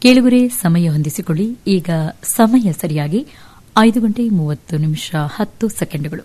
ಕೇಳುಗರೆ ಸಮಯ ಹೊಂದಿಸಿಕೊಳ್ಳಿ ಈಗ ಸಮಯ ಸರಿಯಾಗಿ ಐದು ಗಂಟೆ ಮೂವತ್ತು ನಿಮಿಷ ಹತ್ತು ಸೆಕೆಂಡುಗಳು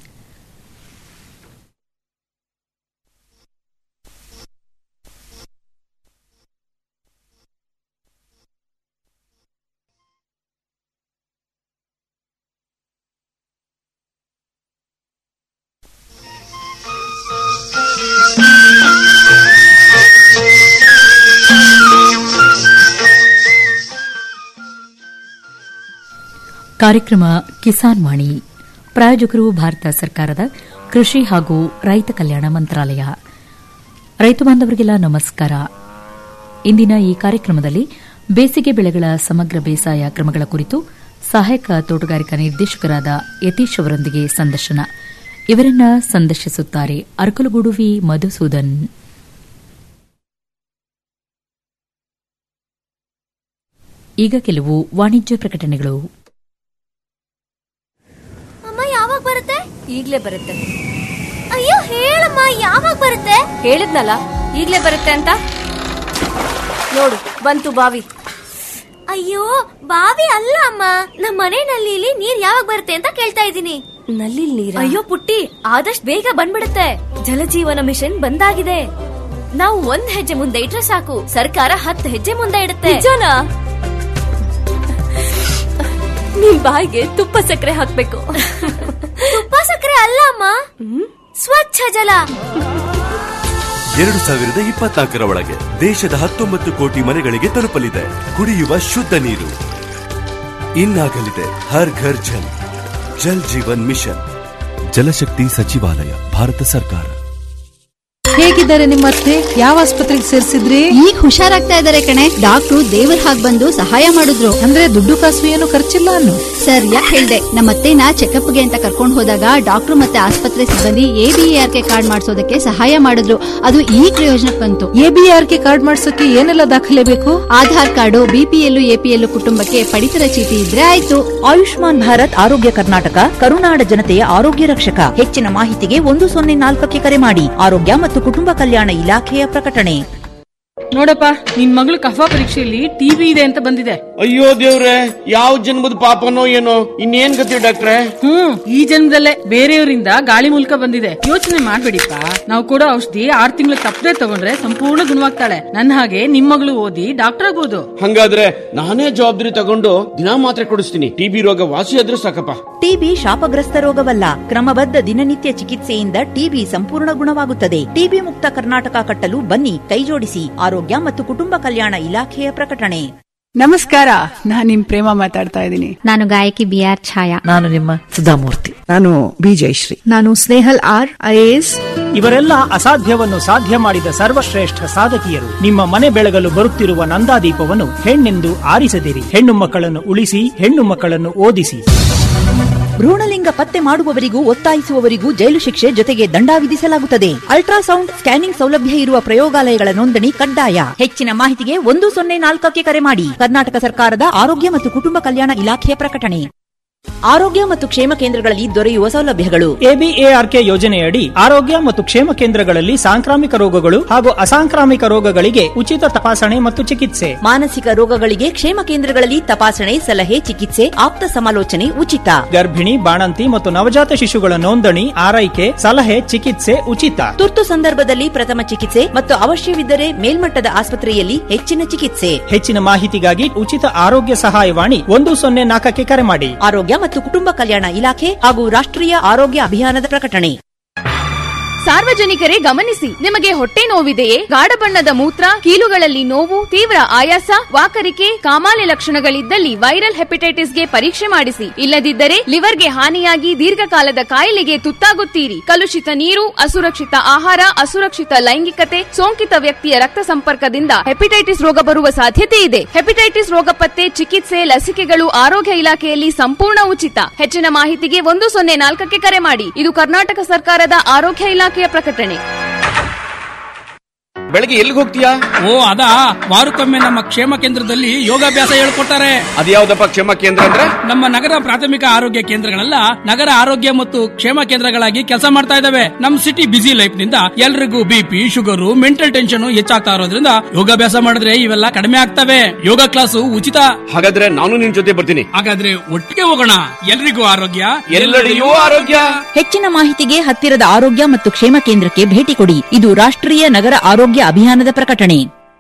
ಕಾರ್ಯಕ್ರಮ ಕಿಸಾನ್ ವಾಣಿ ಪ್ರಾಯೋಜಕರು ಭಾರತ ಸರ್ಕಾರದ ಕೃಷಿ ಹಾಗೂ ರೈತ ಕಲ್ಯಾಣ ಮಂತ್ರಾಲಯ ರೈತ ಬಾಂಧವರಿಗೆಲ್ಲ ನಮಸ್ಕಾರ ಇಂದಿನ ಈ ಕಾರ್ಯಕ್ರಮದಲ್ಲಿ ಬೇಸಿಗೆ ಬೆಳೆಗಳ ಸಮಗ್ರ ಬೇಸಾಯ ಕ್ರಮಗಳ ಕುರಿತು ಸಹಾಯಕ ತೋಟಗಾರಿಕಾ ನಿರ್ದೇಶಕರಾದ ಯತೀಶ್ ಅವರೊಂದಿಗೆ ಸಂದರ್ಶನ ಇವರನ್ನ ಸಂದರ್ಶಿಸುತ್ತಾರೆ ಅರಕಲಗೂಡು ವಿ ಮಧುಸೂದನ್ ಈಗ ಕೆಲವು ವಾಣಿಜ್ಯ ಪ್ರಕಟಣೆಗಳು ಅಮ್ಮ ಯಾವಾಗ ಬರುತ್ತೆ ಈಗ್ಲೇ ಬರುತ್ತೆ ಅಯ್ಯೋ ಹೇಳಮ್ಮ ಯಾವಾಗ ಬರುತ್ತೆ ಹೇಳಿದ್ನಲ್ಲ ಈಗ್ಲೇ ಬರುತ್ತೆ ಅಂತ ನೋಡು ಬಂತು ಬಾವಿ ಅಯ್ಯೋ ಬಾವಿ ಅಲ್ಲ ಅಮ್ಮ ನಮ್ಮ ಮನೆ ನಲ್ಲಿಲಿ ನೀರ್ ಯಾವಾಗ ಬರುತ್ತೆ ಅಂತ ಕೇಳ್ತಾ ಇದ್ದೀನಿ ನಲ್ಲಿ ನೀರ ಅಯ್ಯೋ ಪುಟ್ಟಿ ಆದಷ್ಟು ಬೇಗ ಬಂದ್ಬಿಡುತ್ತೆ ಜಲಜೀವನ ಮಿಷನ್ ಬಂದಾಗಿದೆ ನಾವು ಒಂದ್ ಹೆಜ್ಜೆ ಮುಂದೆ ಇಟ್ರೆ ಸಾಕು ಸರ್ಕಾರ ಹತ್ತು ಹೆಜ್ಜೆ ಮುಂದೆ ಇಡುತ್ತೆ ನಿಜನಾ ನಿಮ್ ಬಾಯಿಗೆ ತುಪ್ಪ ಸಕ್ಕರೆ ಹಾಕ್ಬೇಕು ತುಪ್ಪ ಸಕ್ಕರೆ ಅಲ್ಲ ಅಮ್ಮ ಸ್ವಚ್ಛ ಜಲ ಎರಡು ಸಾವಿರದ ಇಪ್ಪತ್ನಾಲ್ಕರ ಒಳಗೆ ದೇಶದ ಹತ್ತೊಂಬತ್ತು ಕೋಟಿ ಮನೆಗಳಿಗೆ ತಲುಪಲಿದೆ ಕುಡಿಯುವ ಶುದ್ಧ ನೀರು ಇನ್ನಾಗಲಿದೆ ಹರ್ ಘರ್ ಜಲ್ ಜಲ್ ಜೀವನ್ ಮಿಷನ್ ಜಲಶಕ್ತಿ ಸಚಿವಾಲಯ ಭಾರತ ಸರ್ಕಾರ ಹೇಗಿದ್ದಾರೆ ನಿಮ್ಮ ಅತ್ತೆ ಯಾವ ಆಸ್ಪತ್ರೆಗೆ ಸೇರಿಸಿದ್ರಿ ಈಗ ಹುಷಾರಾಗ್ತಾ ಇದಾರೆ ಕಣೆ ಡಾಕ್ಟ್ರು ದೇವ್ರ ಹಾಗ್ ಬಂದು ಸಹಾಯ ಮಾಡಿದ್ರು ಅಂದ್ರೆ ದುಡ್ಡು ಕಾಸು ಏನು ಖರ್ಚಿಲ್ಲ ಅನ್ನು ಸರ್ ಯಾಕೆ ಹೇಳ್ದೆ ನಮ್ಮತ್ತೆನ ಚೆಕಪ್ಗೆ ಅಂತ ಕರ್ಕೊಂಡು ಹೋದಾಗ ಡಾಕ್ಟ್ರು ಮತ್ತೆ ಆಸ್ಪತ್ರೆ ಸಿಬ್ಬಂದಿ ಎಬಿಆರ್ ಕೆ ಕಾರ್ಡ್ ಮಾಡಿಸೋದಕ್ಕೆ ಸಹಾಯ ಮಾಡಿದ್ರು ಅದು ಈ ಪ್ರಯೋಜನಕ್ಕೆ ಬಂತು ಎಬಿಆರ್ ಕೆ ಕಾರ್ಡ್ ಮಾಡ್ಸೋಕೆ ಏನೆಲ್ಲ ದಾಖಲೆ ಬೇಕು ಆಧಾರ್ ಕಾರ್ಡು ಬಿಪಿಎಲ್ ಎಪಿಎಲ್ ಕುಟುಂಬಕ್ಕೆ ಪಡಿತರ ಚೀಟಿ ಇದ್ರೆ ಆಯ್ತು ಆಯುಷ್ಮಾನ್ ಭಾರತ್ ಆರೋಗ್ಯ ಕರ್ನಾಟಕ ಕರುನಾಡ ಜನತೆಯ ಆರೋಗ್ಯ ರಕ್ಷಕ ಹೆಚ್ಚಿನ ಮಾಹಿತಿಗೆ ಒಂದು ಸೊನ್ನೆ ನಾಲ್ಕಕ್ಕೆ ಕರೆ ಮಾಡಿ ಆರೋಗ್ಯ ಮತ್ತು ಕುಟುಂಬ ಕಲ್ಯಾಣ ಇಲಾಖೆಯ ಪ್ರಕಟಣೆ ನೋಡಪ್ಪ ನಿನ್ ಮಗಳು ಕಫ ಪರೀಕ್ಷೆಯಲ್ಲಿ ಟಿವಿ ಇದೆ ಅಂತ ಬಂದಿದೆ ಅಯ್ಯೋ ದೇವ್ರೆ ಯಾವ ಜನ್ಮದ ಪಾಪನೋ ಏನೋ ಇನ್ನೇನ್ ಗತಿ ಡಾಕ್ಟ್ರೆ ಹ್ಮ್ ಈ ಜನ್ಮದಲ್ಲೇ ಬೇರೆಯವರಿಂದ ಗಾಳಿ ಮೂಲಕ ಬಂದಿದೆ ಯೋಚನೆ ಮಾಡ್ಬೇಡಿಪ್ಪ ನಾವು ಕೊಡೋ ಔಷಧಿ ಆರ್ ತಿಂಗಳು ತಪ್ಪದೆ ತಗೊಂಡ್ರೆ ಸಂಪೂರ್ಣ ಗುಣವಾಗ್ತಾಳೆ ನನ್ನ ಹಾಗೆ ನಿಮ್ ಮಗಳು ಓದಿ ಡಾಕ್ಟರ್ ಆಗ್ಬೋದು ಹಂಗಾದ್ರೆ ನಾನೇ ಜವಾಬ್ದಾರಿ ತಗೊಂಡು ದಿನಾ ಮಾತ್ರೆ ಕೊಡಿಸ್ತೀನಿ ಟಿಬಿ ರೋಗ ವಾಸಿ ಆದ್ರೂ ಸಾಕಪ್ಪ ಟಿಬಿ ಶಾಪಗ್ರಸ್ತ ರೋಗವಲ್ಲ ಕ್ರಮಬದ್ಧ ದಿನನಿತ್ಯ ಚಿಕಿತ್ಸೆಯಿಂದ ಟಿಬಿ ಸಂಪೂರ್ಣ ಗುಣವಾಗುತ್ತದೆ ಟಿಬಿ ಮುಕ್ತ ಕರ್ನಾಟಕ ಕಟ್ಟಲು ಬನ್ನಿ ಕೈಜೋಡಿಸಿ ಆರೋಗ್ಯ ಮತ್ತು ಕುಟುಂಬ ಕಲ್ಯಾಣ ಇಲಾಖೆಯ ಪ್ರಕಟಣೆ ನಮಸ್ಕಾರ ನಾನ್ ನಿಮ್ ಪ್ರೇಮ ಮಾತಾಡ್ತಾ ಇದ್ದೀನಿ ನಾನು ಗಾಯಕಿ ಬಿ ಆರ್ ಛಾಯಾ ನಾನು ನಿಮ್ಮ ಸುಧಾಮೂರ್ತಿ ನಾನು ಬಿ ಜಯಶ್ರೀ ನಾನು ಸ್ನೇಹಲ್ ಆರ್ ಐಎಎಸ್ ಇವರೆಲ್ಲ ಅಸಾಧ್ಯವನ್ನು ಸಾಧ್ಯ ಮಾಡಿದ ಸರ್ವಶ್ರೇಷ್ಠ ಸಾಧಕಿಯರು ನಿಮ್ಮ ಮನೆ ಬೆಳಗಲು ಬರುತ್ತಿರುವ ನಂದಾದೀಪವನ್ನು ಹೆಣ್ಣೆಂದು ಆರಿಸದಿರಿ ಹೆಣ್ಣು ಮಕ್ಕಳನ್ನು ಉಳಿಸಿ ಹೆಣ್ಣು ಮಕ್ಕಳನ್ನು ಓದಿಸಿ ಭ್ರೂಣಲಿಂಗ ಪತ್ತೆ ಮಾಡುವವರಿಗೂ ಒತ್ತಾಯಿಸುವವರಿಗೂ ಜೈಲು ಶಿಕ್ಷೆ ಜೊತೆಗೆ ದಂಡ ವಿಧಿಸಲಾಗುತ್ತದೆ ಅಲ್ಟ್ರಾಸೌಂಡ್ ಸ್ಕ್ಯಾನಿಂಗ್ ಸೌಲಭ್ಯ ಇರುವ ಪ್ರಯೋಗಾಲಯಗಳ ನೋಂದಣಿ ಕಡ್ಡಾಯ ಹೆಚ್ಚಿನ ಮಾಹಿತಿಗೆ ಒಂದು ಸೊನ್ನೆ ನಾಲ್ಕಕ್ಕೆ ಕರೆ ಮಾಡಿ ಕರ್ನಾಟಕ ಸರ್ಕಾರದ ಆರೋಗ್ಯ ಮತ್ತು ಕುಟುಂಬ ಕಲ್ಯಾಣ ಇಲಾಖೆಯ ಪ್ರಕಟಣೆ ಆರೋಗ್ಯ ಮತ್ತು ಕ್ಷೇಮ ಕೇಂದ್ರಗಳಲ್ಲಿ ದೊರೆಯುವ ಸೌಲಭ್ಯಗಳು ಎಬಿಎಆರ್ಕೆ ಯೋಜನೆಯಡಿ ಆರೋಗ್ಯ ಮತ್ತು ಕ್ಷೇಮ ಕೇಂದ್ರಗಳಲ್ಲಿ ಸಾಂಕ್ರಾಮಿಕ ರೋಗಗಳು ಹಾಗೂ ಅಸಾಂಕ್ರಾಮಿಕ ರೋಗಗಳಿಗೆ ಉಚಿತ ತಪಾಸಣೆ ಮತ್ತು ಚಿಕಿತ್ಸೆ ಮಾನಸಿಕ ರೋಗಗಳಿಗೆ ಕ್ಷೇಮ ಕೇಂದ್ರಗಳಲ್ಲಿ ತಪಾಸಣೆ ಸಲಹೆ ಚಿಕಿತ್ಸೆ ಆಪ್ತ ಸಮಾಲೋಚನೆ ಉಚಿತ ಗರ್ಭಿಣಿ ಬಾಣಂತಿ ಮತ್ತು ನವಜಾತ ಶಿಶುಗಳ ನೋಂದಣಿ ಆರೈಕೆ ಸಲಹೆ ಚಿಕಿತ್ಸೆ ಉಚಿತ ತುರ್ತು ಸಂದರ್ಭದಲ್ಲಿ ಪ್ರಥಮ ಚಿಕಿತ್ಸೆ ಮತ್ತು ಅವಶ್ಯವಿದ್ದರೆ ಮೇಲ್ಮಟ್ಟದ ಆಸ್ಪತ್ರೆಯಲ್ಲಿ ಹೆಚ್ಚಿನ ಚಿಕಿತ್ಸೆ ಹೆಚ್ಚಿನ ಮಾಹಿತಿಗಾಗಿ ಉಚಿತ ಆರೋಗ್ಯ ಸಹಾಯವಾಣಿ ಒಂದು ಸೊನ್ನೆ ನಾಲ್ಕಕ್ಕೆ ಕರೆ ಮಾಡಿ ಆರೋಗ್ಯ ಮತ್ತು ಕುಟುಂಬ ಕಲ್ಯಾಣ ಇಲಾಖೆ ಹಾಗೂ ರಾಷ್ಟ್ರೀಯ ಆರೋಗ್ಯ ಅಭಿಯಾನದ ಪ್ರಕಟಣೆ ಸಾರ್ವಜನಿಕರೇ ಗಮನಿಸಿ ನಿಮಗೆ ಹೊಟ್ಟೆ ನೋವಿದೆಯೇ ಗಾಢ ಬಣ್ಣದ ಮೂತ್ರ ಕೀಲುಗಳಲ್ಲಿ ನೋವು ತೀವ್ರ ಆಯಾಸ ವಾಕರಿಕೆ ಕಾಮಾಲೆ ಲಕ್ಷಣಗಳಿದ್ದಲ್ಲಿ ವೈರಲ್ ಹೆಪಟೈಟಿಸ್ಗೆ ಪರೀಕ್ಷೆ ಮಾಡಿಸಿ ಇಲ್ಲದಿದ್ದರೆ ಲಿವರ್ಗೆ ಹಾನಿಯಾಗಿ ದೀರ್ಘಕಾಲದ ಕಾಯಿಲೆಗೆ ತುತ್ತಾಗುತ್ತೀರಿ ಕಲುಷಿತ ನೀರು ಅಸುರಕ್ಷಿತ ಆಹಾರ ಅಸುರಕ್ಷಿತ ಲೈಂಗಿಕತೆ ಸೋಂಕಿತ ವ್ಯಕ್ತಿಯ ರಕ್ತ ಸಂಪರ್ಕದಿಂದ ಹೆಪಟೈಟಿಸ್ ರೋಗ ಬರುವ ಸಾಧ್ಯತೆ ಇದೆ ಹೆಪಟೈಟಿಸ್ ರೋಗ ಪತ್ತೆ ಚಿಕಿತ್ಸೆ ಲಸಿಕೆಗಳು ಆರೋಗ್ಯ ಇಲಾಖೆಯಲ್ಲಿ ಸಂಪೂರ್ಣ ಉಚಿತ ಹೆಚ್ಚಿನ ಮಾಹಿತಿಗೆ ಒಂದು ಸೊನ್ನೆ ನಾಲ್ಕಕ್ಕೆ ಕರೆ ಮಾಡಿ ಇದು ಕರ್ನಾಟಕ ಸರ್ಕಾರದ ಆರೋಗ್ಯ ಇಲಾಖೆಯ ಪ್ರಕಟಣೆ ಬೆಳಗ್ಗೆ ಎಲ್ಲಿಗೆ ಹೋಗ್ತೀಯಾ ಓ ಅದಾ ವಾರಕ್ಕೊಮ್ಮೆ ನಮ್ಮ ಕ್ಷೇಮ ಕೇಂದ್ರದಲ್ಲಿ ಯೋಗಾಭ್ಯಾಸ ಹೇಳ್ಕೊಡ್ತಾರೆ ಅದ್ಯಾವ್ದಪ್ಪ ಕ್ಷೇಮ ಕೇಂದ್ರ ಅಂದ್ರೆ ನಮ್ಮ ನಗರ ಪ್ರಾಥಮಿಕ ಆರೋಗ್ಯ ಕೇಂದ್ರಗಳೆಲ್ಲ ನಗರ ಆರೋಗ್ಯ ಮತ್ತು ಕ್ಷೇಮ ಕೇಂದ್ರಗಳಾಗಿ ಕೆಲಸ ಮಾಡ್ತಾ ಇದಾವೆ ನಮ್ ಸಿಟಿ ಬಿಸಿ ಲೈಫ್ ನಿಂದ ಎಲ್ರಿಗೂ ಬಿಪಿ ಶುಗರ್ ಮೆಂಟಲ್ ಟೆನ್ಷನ್ ಹೆಚ್ಚಾಗ್ತಾ ಇರೋದ್ರಿಂದ ಯೋಗಾಭ್ಯಾಸ ಮಾಡಿದ್ರೆ ಇವೆಲ್ಲ ಕಡಿಮೆ ಆಗ್ತವೆ ಯೋಗ ಕ್ಲಾಸು ಉಚಿತ ಹಾಗಾದ್ರೆ ನಾನು ನಿನ್ ಜೊತೆ ಬರ್ತೀನಿ ಹಾಗಾದ್ರೆ ಒಟ್ಟಿಗೆ ಹೋಗೋಣ ಎಲ್ರಿಗೂ ಆರೋಗ್ಯ ಎಲ್ಲೆಡೆಯೂ ಆರೋಗ್ಯ ಹೆಚ್ಚಿನ ಮಾಹಿತಿಗೆ ಹತ್ತಿರದ ಆರೋಗ್ಯ ಮತ್ತು ಕ್ಷೇಮ ಕೇಂದ್ರಕ್ಕೆ ಭೇಟಿ ಕೊಡಿ ಇದು ರಾಷ್ಟ್ರೀಯ ನಗರ ಆರೋಗ್ಯ ಅಭಿಯಾನದ ಪ್ರಕಟಣೆ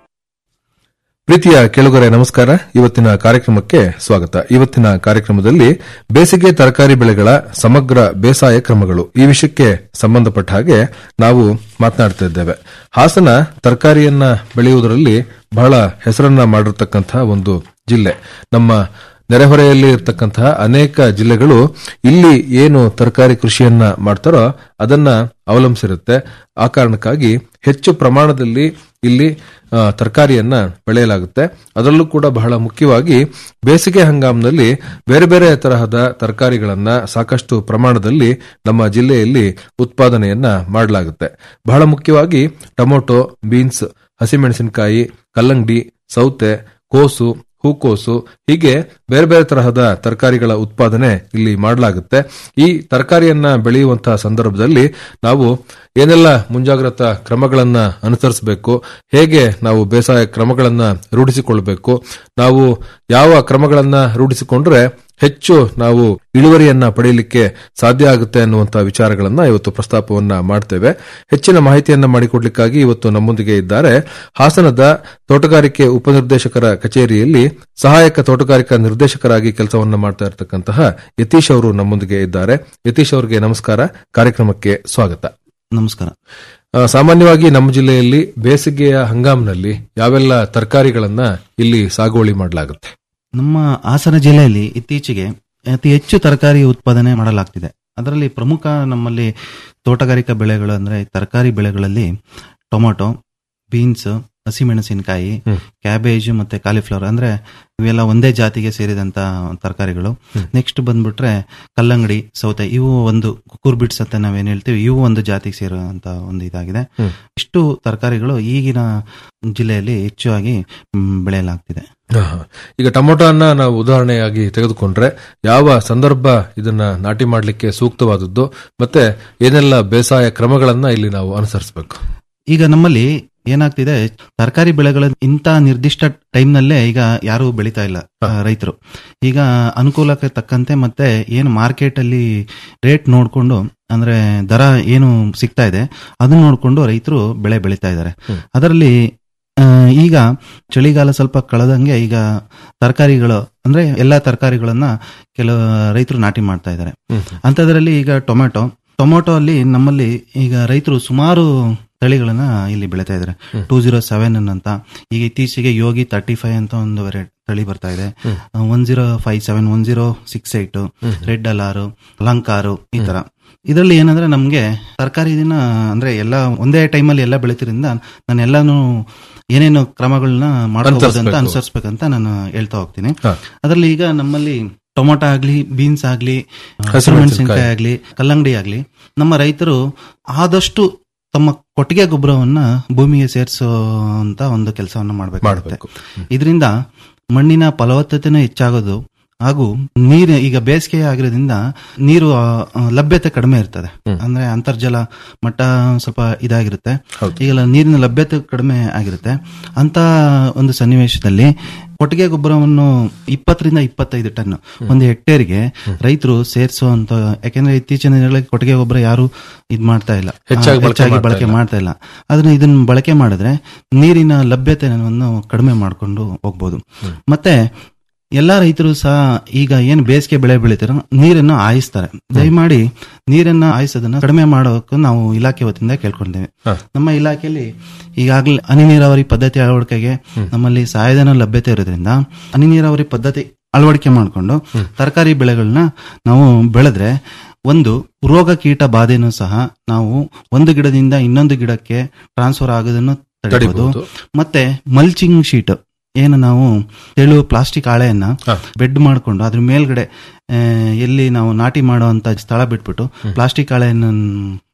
ಪ್ರೀತಿಯ ಕೆಳಗರೆ ನಮಸ್ಕಾರ ಇವತ್ತಿನ ಕಾರ್ಯಕ್ರಮಕ್ಕೆ ಸ್ವಾಗತ ಇವತ್ತಿನ ಕಾರ್ಯಕ್ರಮದಲ್ಲಿ ಬೇಸಿಗೆ ತರಕಾರಿ ಬೆಳೆಗಳ ಸಮಗ್ರ ಬೇಸಾಯ ಕ್ರಮಗಳು ಈ ವಿಷಯಕ್ಕೆ ಸಂಬಂಧಪಟ್ಟ ಹಾಗೆ ನಾವು ಮಾತನಾಡ್ತಾ ಇದ್ದೇವೆ ಹಾಸನ ತರಕಾರಿಯನ್ನ ಬೆಳೆಯುವುದರಲ್ಲಿ ಬಹಳ ಹೆಸರನ್ನ ಮಾಡಿರತಕ್ಕಂತಹ ಒಂದು ಜಿಲ್ಲೆ ನಮ್ಮ ನೆರೆಹೊರೆಯಲ್ಲಿ ಇರತಕ್ಕಂತಹ ಅನೇಕ ಜಿಲ್ಲೆಗಳು ಇಲ್ಲಿ ಏನು ತರಕಾರಿ ಕೃಷಿಯನ್ನ ಮಾಡ್ತಾರೋ ಅದನ್ನ ಅವಲಂಬಿಸಿರುತ್ತೆ ಆ ಕಾರಣಕ್ಕಾಗಿ ಹೆಚ್ಚು ಪ್ರಮಾಣದಲ್ಲಿ ಇಲ್ಲಿ ಆ, ತರಕಾರಿಯನ್ನ ಬೆಳೆಯಲಾಗುತ್ತೆ ಅದರಲ್ಲೂ ಕೂಡ ಬಹಳ ಮುಖ್ಯವಾಗಿ ಬೇಸಿಗೆ ಹಂಗಾಮಿನಲ್ಲಿ ಬೇರೆ ಬೇರೆ ತರಹದ ತರಕಾರಿಗಳನ್ನ ಸಾಕಷ್ಟು ಪ್ರಮಾಣದಲ್ಲಿ ನಮ್ಮ ಜಿಲ್ಲೆಯಲ್ಲಿ ಉತ್ಪಾದನೆಯನ್ನ ಮಾಡಲಾಗುತ್ತೆ ಬಹಳ ಮುಖ್ಯವಾಗಿ ಟೊಮೊಟೊ ಬೀನ್ಸ್ ಹಸಿಮೆಣಸಿನಕಾಯಿ ಕಲ್ಲಂಗಡಿ ಸೌತೆ ಕೋಸು ಹೂಕೋಸು ಹೀಗೆ ಬೇರೆ ಬೇರೆ ತರಹದ ತರಕಾರಿಗಳ ಉತ್ಪಾದನೆ ಇಲ್ಲಿ ಮಾಡಲಾಗುತ್ತೆ ಈ ತರಕಾರಿಯನ್ನ ಬೆಳೆಯುವಂತಹ ಸಂದರ್ಭದಲ್ಲಿ ನಾವು ಏನೆಲ್ಲ ಮುಂಜಾಗ್ರತಾ ಕ್ರಮಗಳನ್ನ ಅನುಸರಿಸಬೇಕು ಹೇಗೆ ನಾವು ಬೇಸಾಯ ಕ್ರಮಗಳನ್ನ ರೂಢಿಸಿಕೊಳ್ಬೇಕು ನಾವು ಯಾವ ಕ್ರಮಗಳನ್ನ ರೂಢಿಸಿಕೊಂಡ್ರೆ ಹೆಚ್ಚು ನಾವು ಇಳುವರಿಯನ್ನ ಪಡೆಯಲಿಕ್ಕೆ ಸಾಧ್ಯ ಆಗುತ್ತೆ ಅನ್ನುವಂತಹ ವಿಚಾರಗಳನ್ನ ಇವತ್ತು ಪ್ರಸ್ತಾಪವನ್ನ ಮಾಡ್ತೇವೆ ಹೆಚ್ಚಿನ ಮಾಹಿತಿಯನ್ನ ಮಾಡಿಕೊಡ್ಲಿಕ್ಕಾಗಿ ಇವತ್ತು ನಮ್ಮೊಂದಿಗೆ ಇದ್ದಾರೆ ಹಾಸನದ ತೋಟಗಾರಿಕೆ ಉಪನಿರ್ದೇಶಕರ ಕಚೇರಿಯಲ್ಲಿ ಸಹಾಯಕ ತೋಟಗಾರಿಕಾ ನಿರ್ದೇಶಕರಾಗಿ ಕೆಲಸವನ್ನ ಮಾಡ್ತಾ ಇರತಕ್ಕಂತಹ ಯತೀಶ್ ಅವರು ನಮ್ಮೊಂದಿಗೆ ಇದ್ದಾರೆ ಯತೀಶ್ ಅವರಿಗೆ ನಮಸ್ಕಾರ ಕಾರ್ಯಕ್ರಮಕ್ಕೆ ಸ್ವಾಗತ ನಮಸ್ಕಾರ ಆ, ಸಾಮಾನ್ಯವಾಗಿ ನಮ್ಮ ಜಿಲ್ಲೆಯಲ್ಲಿ ಬೇಸಿಗೆಯ ಹಂಗಾಮಿನಲ್ಲಿ ಯಾವೆಲ್ಲ ತರಕಾರಿಗಳನ್ನ ಇಲ್ಲಿ ಸಾಗುವಳಿ ಮಾಡಲಾಗುತ್ತೆ ನಮ್ಮ ಹಾಸನ ಜಿಲ್ಲೆಯಲ್ಲಿ ಇತ್ತೀಚೆಗೆ ಅತಿ ಹೆಚ್ಚು ತರಕಾರಿ ಉತ್ಪಾದನೆ ಮಾಡಲಾಗ್ತಿದೆ ಅದರಲ್ಲಿ ಪ್ರಮುಖ ನಮ್ಮಲ್ಲಿ ತೋಟಗಾರಿಕಾ ಬೆಳೆಗಳು ಅಂದ್ರೆ ತರಕಾರಿ ಬೆಳೆಗಳಲ್ಲಿ ಟೊಮೊಟೊ ಬೀನ್ಸ್ ಹಸಿಮೆಣಸಿನಕಾಯಿ ಕ್ಯಾಬೇಜ್ ಮತ್ತೆ ಕಾಲಿಫ್ಲವರ್ ಅಂದ್ರೆ ಇವೆಲ್ಲ ಒಂದೇ ಜಾತಿಗೆ ಸೇರಿದಂತ ತರಕಾರಿಗಳು ನೆಕ್ಸ್ಟ್ ಬಂದ್ಬಿಟ್ರೆ ಕಲ್ಲಂಗಡಿ ಸೌತೆ ಇವು ಒಂದು ಕುಕ್ಕೂರ್ ಬಿಟ್ಸ್ ಅಂತ ನಾವೇನ್ ಹೇಳ್ತೀವಿ ಇವು ಒಂದು ಜಾತಿಗೆ ಸೇರುವಂತ ಒಂದು ಇದಾಗಿದೆ ಇಷ್ಟು ತರಕಾರಿಗಳು ಈಗಿನ ಜಿಲ್ಲೆಯಲ್ಲಿ ಹೆಚ್ಚಾಗಿ ಮ್, ಬೆಳೆಯಲಾಗ್ತಿದೆ ಆಹಾ. ಈಗ ಟೊಮೊಟೊನ ನಾವು ಉದಾಹರಣೆಯಾಗಿ ತೆಗೆದುಕೊಂಡ್ರೆ ಯಾವ ಸಂದರ್ಭ ಇದನ್ನ ನಾಟಿ ಮಾಡಲಿಕ್ಕೆ ಸೂಕ್ತವಾದದ್ದು ಮತ್ತೆ ಏನೆಲ್ಲ ಬೇಸಾಯ ಕ್ರಮಗಳನ್ನ ಇಲ್ಲಿ ನಾವು ಅನುಸರಿಸಬೇಕು ಈಗ ನಮ್ಮಲ್ಲಿ ಏನಾಗ್ತಿದೆ ತರಕಾರಿ ಬೆಳೆಗಳ ಇಂಥ ನಿರ್ದಿಷ್ಟ ಟೈಮ್ ನಲ್ಲೇ ಈಗ ಯಾರು ಬೆಳೀತಾ ಇಲ್ಲ ರೈತರು ಈಗ ಅನುಕೂಲಕ್ಕೆ ತಕ್ಕಂತೆ ಮತ್ತೆ ಏನು ಮಾರ್ಕೆಟ್ ಅಲ್ಲಿ ರೇಟ್ ನೋಡ್ಕೊಂಡು ಅಂದ್ರೆ ದರ ಏನು ಸಿಗ್ತಾ ಇದೆ ಅದನ್ನ ನೋಡ್ಕೊಂಡು ರೈತರು ಬೆಳೆ ಬೆಳೀತಾ ಇದ್ದಾರೆ ಅದರಲ್ಲಿ ಆ, ಈಗ ಚಳಿಗಾಲ ಸ್ವಲ್ಪ ಕಳೆದಂಗೆ ಈಗ ತರಕಾರಿಗಳು ಅಂದ್ರೆ ಎಲ್ಲಾ ತರಕಾರಿಗಳನ್ನ ಕೆಲವು ರೈತರು ನಾಟಿ ಮಾಡ್ತಾ ಇದ್ದಾರೆ ಅಂತದ್ರಲ್ಲಿ ಈಗ ಟೊಮೆಟೊ ಟೊಮೊಟೊ ಅಲ್ಲಿ ನಮ್ಮಲ್ಲಿ ಈಗ ರೈತರು ಸುಮಾರು ತಳಿಗಳನ್ನ ಇಲ್ಲಿ ಬೆಳೀತಾ ಇದ್ದಾರೆ ಟೂ ಜೀರೋ ಸೆವೆನ್ ಅಂತ ಈಗ ಇತ್ತೀಚೆಗೆ ಯೋಗಿ ತರ್ಟಿ ಫೈವ್ ಅಂತ ಒಂದು ವೆರೈ- ತಳಿ ಬರ್ತಾ ಇದೆ one zero five seven one zero six eight red ಅಲಾರು ಅಲಂಕಾರು ಈ ತರ ಇದರಲ್ಲಿ ಏನಂದ್ರೆ ನಮ್ಗೆ ತರಕಾರಿ ದಿನ ಅಂದ್ರೆ ಎಲ್ಲ ಒಂದೇ ಟೈಮಲ್ಲಿ ಎಲ್ಲ ಬೆಳಿತಿರಿಂದ ನಾನು ಎಲ್ಲಾನು ಏನೇನು ಕ್ರಮಗಳನ್ನ ಮಾಡ್ಕೋಬಹುದು ಅಂತ ಅನುಸರಿಸ್ಬೇಕು. ಅನುಸರಿಸ್ಬೇಕಂತ ನಾನು ಹೇಳ್ತಾ ಹೋಗ್ತೀನಿ ಅದರಲ್ಲಿ ಈಗ ನಮ್ಮಲ್ಲಿ ಟೊಮೊಟೊ ಆಗ್ಲಿ ಬೀನ್ಸ್ ಆಗ್ಲಿ ಹಸಿರುಮೆಣಸಿನಕಾಯಿ ಆಗ್ಲಿ ಕಲ್ಲಂಗಡಿ ಆಗ್ಲಿ ನಮ್ಮ ರೈತರು ಆದಷ್ಟು ತಮ್ಮ ಕೊಟ್ಟಿಗೆ ಗೊಬ್ಬರವನ್ನ ಭೂಮಿಗೆ ಸೇರಿಸೋ ಅಂತ ಒಂದು ಕೆಲಸವನ್ನ ಮಾಡಬೇಕಾಗುತ್ತೆ ಇದರಿಂದ ಮಣ್ಣಿನ ಫಲವತ್ತತೆನೂ ಹೆಚ್ಚಾಗೋದು ಹಾಗೂ ನೀರು ಈಗ ಬೇಸಿಗೆ ಆಗಿರೋದ್ರಿಂದ ನೀರು ಆ, ಆ, ಲಭ್ಯತೆ ಕಡಿಮೆ ಇರ್ತದೆ ಅಂದ್ರೆ ಅಂತರ್ಜಲ ಮಟ್ಟ ಸ್ವಲ್ಪ ಇದಾಗಿರುತ್ತೆ ಈಗ ನೀರಿನ ಲಭ್ಯತೆ ಕಡಿಮೆ ಆಗಿರುತ್ತೆ ಅಂತ ಒಂದು ಸನ್ನಿವೇಶದಲ್ಲಿ ಕೊಟ್ಟಿಗೆ ಗೊಬ್ಬರವನ್ನು ಇಪ್ಪತ್ತರಿಂದ ಇಪ್ಪತ್ತೈದು ಟನ್ ಒಂದು ಹೆಕ್ಟೇರ್ಗೆ ರೈತರು ಸೇರಿಸುವಂತ ಯಾಕೆಂದ್ರೆ ಇತ್ತೀಚಿನ ದಿನಗಳಲ್ಲಿ ಕೊಟ್ಟಿಗೆ ಗೊಬ್ಬರ ಯಾರು ಇದ್ ಮಾಡ್ತಾ ಇಲ್ಲ ಹೆಚ್ಚಾಗಿ ಆ, ಬಳಕೆ ಹೆಚ್ಚಾಗಿ ಮಾಡ್ತಾ ಬಳಕೆ ಇಲ್ಲ. ಮಾಡ್ತಾ ಇಲ್ಲ ಅದನ್ನ ಇದನ್ನ ಬಳಕೆ ಮಾಡಿದ್ರೆ ನೀರಿನ ಲಭ್ಯತೆಯನ್ನು ಕಡಿಮೆ ಮಾಡ್ಕೊಂಡು ಹೋಗ್ಬೋದು ಮತ್ತೆ ಎಲ್ಲಾ ರೈತರು ಸಹ ಈಗ ಏನು ಬೇಸಿಗೆ ಬೆಳೆ ಬೆಳಿತಾರೋ ನೀರನ್ನು ಆಯಿಸ್ತಾರೆ ದಯಮಾಡಿ ನೀರನ್ನ ಆಯಿಸೋದನ್ನ ಕಡಿಮೆ ಮಾಡೋಕೆ ನಾವು ಇಲಾಖೆ ವತಿಯಿಂದ ಕೇಳ್ಕೊಂಡಿದ್ದೇವೆ ನಮ್ಮ ಇಲಾಖೆಯಲ್ಲಿ ಈಗಾಗಲೇ ಹನಿ ನೀರಾವರಿ ಪದ್ಧತಿ ಅಳವಡಿಕೆಗೆ ನಮ್ಮಲ್ಲಿ ಸಹಾಯಧನ ಲಭ್ಯತೆ ಇರೋದ್ರಿಂದ ಹನಿ ನೀರಾವರಿ ಪದ್ಧತಿ ಅಳವಡಿಕೆ ಮಾಡಿಕೊಂಡು ತರಕಾರಿ ಬೆಳೆಗಳನ್ನ ನಾವು ಬೆಳೆದ್ರೆ ಒಂದು ರೋಗ ಕೀಟ ಬಾಧೆನೂ ಸಹ ನಾವು ಒಂದು ಗಿಡದಿಂದ ಇನ್ನೊಂದು ಗಿಡಕ್ಕೆ ಟ್ರಾನ್ಸ್ಫರ್ ಆಗೋದನ್ನು ತಡೆಯಬಹುದು ತಡಿಬಹುದು. ಮತ್ತೆ ಮಲ್ಚಿಂಗ್ ಶೀಟ್ ಏನು ನಾವು ತೆಳು ಪ್ಲಾಸ್ಟಿಕ್ ಹಾಳೆಯನ್ನ ಬೆಡ್ ಮಾಡಿಕೊಂಡು ಅದ್ರ ಮೇಲ್ಗಡೆ ಆ, ಎಲ್ಲಿ ನಾವು ನಾಟಿ ಮಾಡುವಂತ ಸ್ಥಳ ಬಿಟ್ಬಿಟ್ಟು ಪ್ಲಾಸ್ಟಿಕ್ ಹಾಳೆಯನ್ನು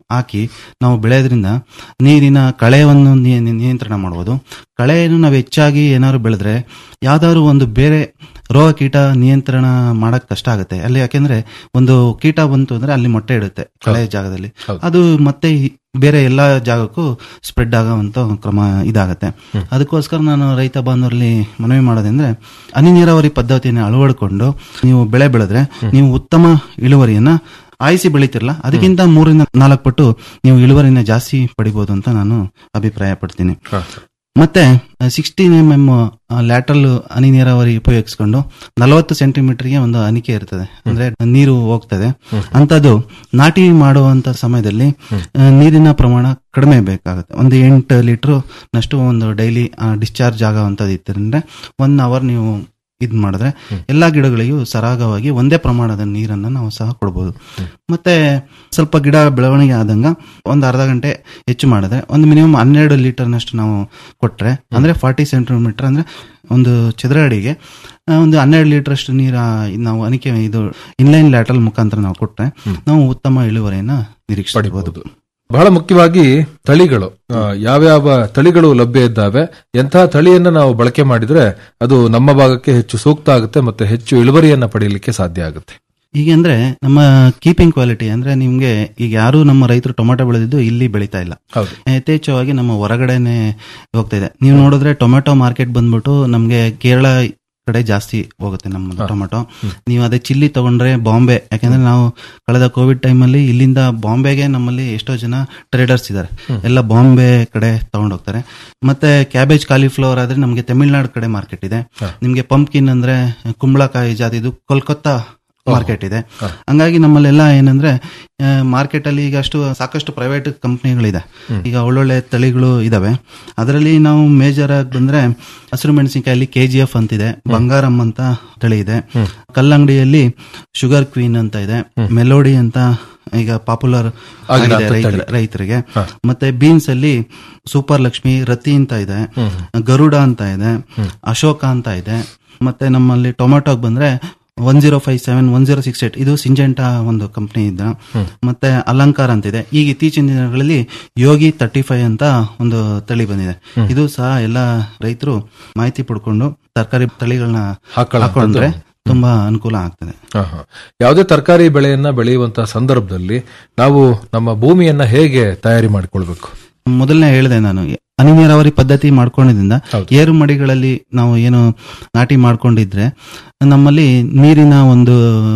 ಹಾಕಿ ನಾವು ಬೆಳೆಯೋದ್ರಿಂದ ನೀರಿನ ಕಳೆಯನ್ನು ನಿಯ- ನಿಯಂತ್ರಣ ಮಾಡ್ಬೋದು ಕಳೆಯನ್ನು ನಾವು ಹೆಚ್ಚಾಗಿ ಏನಾದ್ರು ಬೆಳೆದ್ರೆ ಯಾವ್ದಾದ್ರು ಒಂದು ಬೇರೆ ರೋಗ ಕೀಟ ನಿಯಂತ್ರಣ ಮಾಡಕ್ ಕಷ್ಟ ಆಗುತ್ತೆ ಅಲ್ಲಿ ಯಾಕೆಂದ್ರೆ ಒಂದು ಕೀಟ ಬಂತು ಅಂದ್ರೆ ಅಲ್ಲಿ ಮೊಟ್ಟೆ ಇಡುತ್ತೆ ಕಳೆ ಜಾಗದಲ್ಲಿ ಅದು ಮತ್ತೆ ಈ ಬೇರೆ ಎಲ್ಲಾ ಜಾಗಕ್ಕೂ ಸ್ಪ್ರೆಡ್ ಆಗುವಂತ ಕ್ರಮ ಇದಾಗತ್ತೆ ಅದಕ್ಕೋಸ್ಕರ ನಾನು ರೈತ ಬಾಂಧವರಲ್ಲಿ ಮನವಿ ಮಾಡೋದಂದ್ರೆ ಹನಿ ನೀರಾವರಿ ಪದ್ಧತಿಯನ್ನು ಅಳವಡಿಕೊಂಡು ನೀವು ಬೆಳೆ ಬೆಳೆದ್ರೆ ನೀವು ಉತ್ತಮ ಇಳುವರಿಯನ್ನ ಆಯಿಸಿ ಬೆಳಿತಿರಲ್ಲ ಅದಕ್ಕಿಂತ ಮೂರಿಂದ ನಾಲ್ಕು ಪಟ್ಟು ನೀವು ಇಳುವರಿನ ಜಾಸ್ತಿ ಪಡಿಬಹುದು ಅಂತ ನಾನು ಅಭಿಪ್ರಾಯ ಪಡ್ತೀನಿ ಮತ್ತೆ ಸಿಕ್ಸ್ಟೀನ್ ಎಂ ಎಂ ಲ್ಯಾಟ್ರಲ್ ಹನಿ ನೀರಾವರಿ ಉಪಯೋಗಿಸ್ಕೊಂಡು ನಲವತ್ತು ಸೆಂಟಿಮೀಟರ್ಗೆ ಒಂದು ಅನಿಕೆ ಇರ್ತದೆ ಅಂದ್ರೆ ನೀರು ಹೋಗ್ತದೆ ಅಂತದ್ದು ನಾಟಿ ಮಾಡುವಂತ ಸಮಯದಲ್ಲಿ ಆ, ನೀರಿನ ಪ್ರಮಾಣ ಕಡಿಮೆ ಬೇಕಾಗುತ್ತೆ ಒಂದು ಎಂಟು ಲೀಟರ್ ನಷ್ಟು ಒಂದು ಡೈಲಿ ಡಿಸ್ಚಾರ್ಜ್ ಆಗುವಂತದ್ದು ಇತ್ತಂದ್ರೆ ಒನ್ ಅವರ್ ನೀವು ಇದ್ ಮಾಡಿದ್ರೆ ಎಲ್ಲಾ ಗಿಡಗಳಿಗೂ ಸರಾಗವಾಗಿ ಒಂದೇ ಪ್ರಮಾಣದ ನೀರನ್ನ ನಾವು ಸಹ ಕೊಡಬಹುದು ಮತ್ತೆ ಸ್ವಲ್ಪ ಗಿಡ ಬೆಳವಣಿಗೆ ಆದಂಗ ಒಂದು ಅರ್ಧ ಗಂಟೆ ಹೆಚ್ಚು ಮಾಡಿದ್ರೆ ಒಂದು ಮಿನಿಮಮ್ ಹನ್ನೆರಡು ಲೀಟರ್ನಷ್ಟು ನಾವು ಕೊಟ್ರೆ ಅಂದ್ರೆ ಫಾರ್ಟಿ ಸೆಂಟಿಮೀಟರ್ ಅಂದ್ರೆ ಒಂದು ಚದರ ಅಡಿಗೆ ಆ, ಒಂದು ಹನ್ನೆರಡು ಲೀಟರ್ ಅಷ್ಟು ನೀರ ನಾವು ಅನಿಕೆ ಇದು ಇನ್ಲೈನ್ ಲ್ಯಾಟ್ರಲ್ ಮುಖಾಂತರ ನಾವು ಕೊಟ್ರೆ ನಾವು ಉತ್ತಮ ಇಳುವರಿಯನ್ನ ನಿರೀಕ್ಷಿಸಬಹುದು ಬಹಳ ಮುಖ್ಯವಾಗಿ ತಳಿಗಳು ಆ, ಯಾವ್ಯಾವ ತಳಿಗಳು ಲಭ್ಯ ಇದ್ದಾವೆ ಎಂತಹ ತಳಿಯನ್ನ ನಾವು ಬಳಕೆ ಮಾಡಿದ್ರೆ ಅದು ನಮ್ಮ ಭಾಗಕ್ಕೆ ಹೆಚ್ಚು ಸೂಕ್ತ ಆಗುತ್ತೆ ಮತ್ತೆ ಹೆಚ್ಚು ಇಳುವರಿಯನ್ನ ಪಡೆಯಲಿಕ್ಕೆ ಸಾಧ್ಯ ಆಗುತ್ತೆ ಈಗ ಅಂದ್ರೆ ನಮ್ಮ ಕೀಪಿಂಗ್ ಕ್ವಾಲಿಟಿ ಅಂದ್ರೆ ನಿಮ್ಗೆ ಈಗ ಯಾರು ನಮ್ಮ ರೈತರು ಟೊಮೆಟೊ ಬೆಳೆದಿದ್ದು ಇಲ್ಲಿ ಬೆಳೀತಾ ಇಲ್ಲ ಹೌದು ಯಥೇಚ್ಛವಾಗಿ ನಮ್ಮ ಹೊರಗಡೆನೆ ಹೋಗ್ತಾ ಇದೆ ನೀವು ನೋಡಿದ್ರೆ ಟೊಮೆಟೊ ಮಾರ್ಕೆಟ್ ಬಂದ್ಬಿಟ್ಟು ನಮ್ಗೆ ಕೇರಳ ಕಡೆ ಜಾಸ್ತಿ ಹೋಗುತ್ತೆ ನಮ್ಮ ಟೊಮೆಟೊ ನೀವು ಅದೇ ಚಿಲ್ಲಿ ತಗೊಂಡ್ರೆ ಬಾಂಬೆ ಯಾಕಂದ್ರೆ ನಾವು ಕಳೆದ ಕೋವಿಡ್ ಟೈಮಲ್ಲಿ ಇಲ್ಲಿಂದ ಬಾಂಬೆಗೆ ನಮ್ಮಲ್ಲಿ ಎಷ್ಟೋ ಜನ ಟ್ರೇಡರ್ಸ್ ಇದ್ದಾರೆ ಎಲ್ಲ ಬಾಂಬೆ ಕಡೆ ತಗೊಂಡೋಗ್ತಾರೆ ಮತ್ತೆ ಕ್ಯಾಬೇಜ್ ಕಾಲಿಫ್ಲವರ್ ಆದ್ರೆ ನಮಗೆ ತಮಿಳ್ನಾಡು ಕಡೆ ಮಾರ್ಕೆಟ್ ಇದೆ ನಿಮ್ಗೆ ಪಂಪ್ಕಿನ್ ಅಂದ್ರೆ ಕುಂಬಳಕಾಯಿ ಜಾತಿದು ಕೋಲ್ಕತ್ತಾ ಮಾರ್ಕೆಟ್ ಇದೆ ಹಂಗಾಗಿ ನಮ್ಮಲ್ಲೆಲ್ಲ ಏನಂದ್ರೆ ಮಾರ್ಕೆಟ್ ಅಲ್ಲಿ ಈಗ ಅಷ್ಟು ಸಾಕಷ್ಟು ಪ್ರೈವೇಟ್ ಕಂಪ್ನಿಗಳಿದೆ ಈಗ ಒಳ್ಳೊಳ್ಳೆ ತಳಿಗಳು ಇದಾವೆ ಅದರಲ್ಲಿ ನಾವು ಮೇಜರ್ ಆಗಿ ಬಂದ್ರೆ ಹಸಿರು ಮೆಣಸಿನಕಾಯಲ್ಲಿ ಕೆ ಜಿ ಎಫ್ ಅಂತಿದೆ ಬಂಗಾರಂ ಅಂತ ತಳಿ ಇದೆ ಕಲ್ಲಂಗಡಿಯಲ್ಲಿ ಶುಗರ್ ಕ್ವೀನ್ ಅಂತ ಇದೆ ಮೆಲೋಡಿ ಅಂತ ಈಗ ಪಾಪ್ಯುಲರ್ ಆಗಿದೆ ಆಗಿದೆ ಅಂತ ರೈತರ- ತಳಿ. ರೈತರಿಗೆ ಮತ್ತೆ ಬೀನ್ಸ್ ಅಲ್ಲಿ ಸೂಪರ್ ಲಕ್ಷ್ಮಿ ರತಿ ಅಂತ ಇದೆ ಗರುಡ ಅಂತ ಇದೆ ಅಶೋಕ ಅಂತ ಇದೆ ಮತ್ತೆ ನಮ್ಮಲ್ಲಿ ಟೊಮೆಟೊಗ್ ಬಂದ್ರೆ one zero five seven one zero six eight ಇದು ಸಿಂಜೆಂಟಾ ಒಂದು ಕಂಪನಿ ಇದ್ದ ಮತ್ತೆ ಅಲಂಕಾರ ಅಂತಿದೆ ಈಗ ಇತ್ತೀಚಿನ ದಿನಗಳಲ್ಲಿ ಯೋಗಿ ತರ್ಟಿ ಫೈವ್ ಅಂತ ಒಂದು ತಳಿ ಬಂದಿದೆ ಇದು ಸಹ ಎಲ್ಲ ರೈತರು ಮಾಹಿತಿ ಪಡ್ಕೊಂಡು ತರಕಾರಿ ತಳಿಗಳನ್ನ ಹಾಕೊಳ್ಳೋಂಥದ್ದು. ಹಾಕೊಂಡ್ರೆ ತುಂಬಾ ಅನುಕೂಲ ಆಗ್ತದೆ ಹಾ, ಹಾ. ಯಾವುದೇ ತರಕಾರಿ ಬೆಳೆಯನ್ನ ಬೆಳೆಯುವಂತಹ ಸಂದರ್ಭದಲ್ಲಿ ನಾವು ನಮ್ಮ ಭೂಮಿಯನ್ನ ಹೇಗೆ ತಯಾರಿ ಮಾಡಿಕೊಳ್ಬೇಕು ಮೊದಲನೇ ಹೇಳಿದೆ ನಾನು ಹನಿ ನೀರಾವರಿ ಪದ್ಧತಿ ಮಾಡ್ಕೊಂಡಿದ್ರಿಂದ ಏರು ಮಡಿಗಳಲ್ಲಿ ನಾವು ಏನು ನಾಟಿ ಮಾಡ್ಕೊಂಡಿದ್ರೆ ನಮ್ಮಲ್ಲಿ ನೀರಿನ ಒಂದು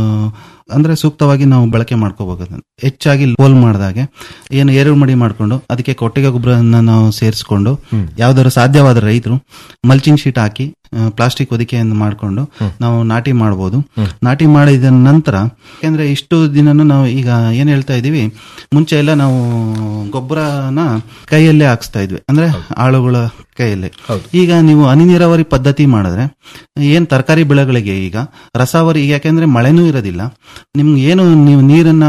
ಅಂದ್ರೆ ಸೂಕ್ತವಾಗಿ ನಾವು ಬಳಕೆ ಮಾಡ್ಕೋಬಹುದು ಹೆಚ್ಚಾಗಿ ಹೋಲ್ ಮಾಡಿದಾಗೆ ಏನು ಏರು ಮಡಿ ಮಾಡ್ಕೊಂಡು ಅದಕ್ಕೆ ಕೊಟ್ಟಿಗೆ ಗೊಬ್ಬರನ್ನ ನಾವು ಸೇರಿಸ್ಕೊಂಡು ಯಾವ್ದಾದ್ರು ಸಾಧ್ಯವಾದ ರೈತರು ಮಲ್ಚಿಂಗ್ ಶೀಟ್ ಹಾಕಿ ಪ್ಲಾಸ್ಟಿಕ್ ಹೊದಿಕೆಯನ್ನು ಮಾಡಿಕೊಂಡು ನಾವು ನಾಟಿ ಮಾಡಬಹುದು ನಾಟಿ ಮಾಡಿದ ನಂತರ ಯಾಕೆಂದ್ರೆ ಇಷ್ಟು ದಿನನೂ ನಾವು ಈಗ ಏನ್ ಹೇಳ್ತಾ ಇದೀವಿ ಮುಂಚೆ ಎಲ್ಲ ನಾವು ಗೊಬ್ಬರನ ಕೈಯಲ್ಲೇ ಹಾಕ್ಸ್ತಾ ಇದ್ವಿ ಅಂದ್ರೆ ಆಳುಗಳ ಕೈಯಲ್ಲೇ ಈಗ ನೀವು ಹನಿ ನೀರಾವರಿ ಪದ್ಧತಿ ಮಾಡಿದ್ರೆ ಏನ್ ತರಕಾರಿ ಬೆಳೆಗಳಿಗೆ ಈಗ ರಸಾವರಿ ಈಗ ಯಾಕೆಂದ್ರೆ ಮಳೆನೂ ಇರೋದಿಲ್ಲ ನಿಮ್ಗೆ ಏನು ನೀವು ನೀರನ್ನ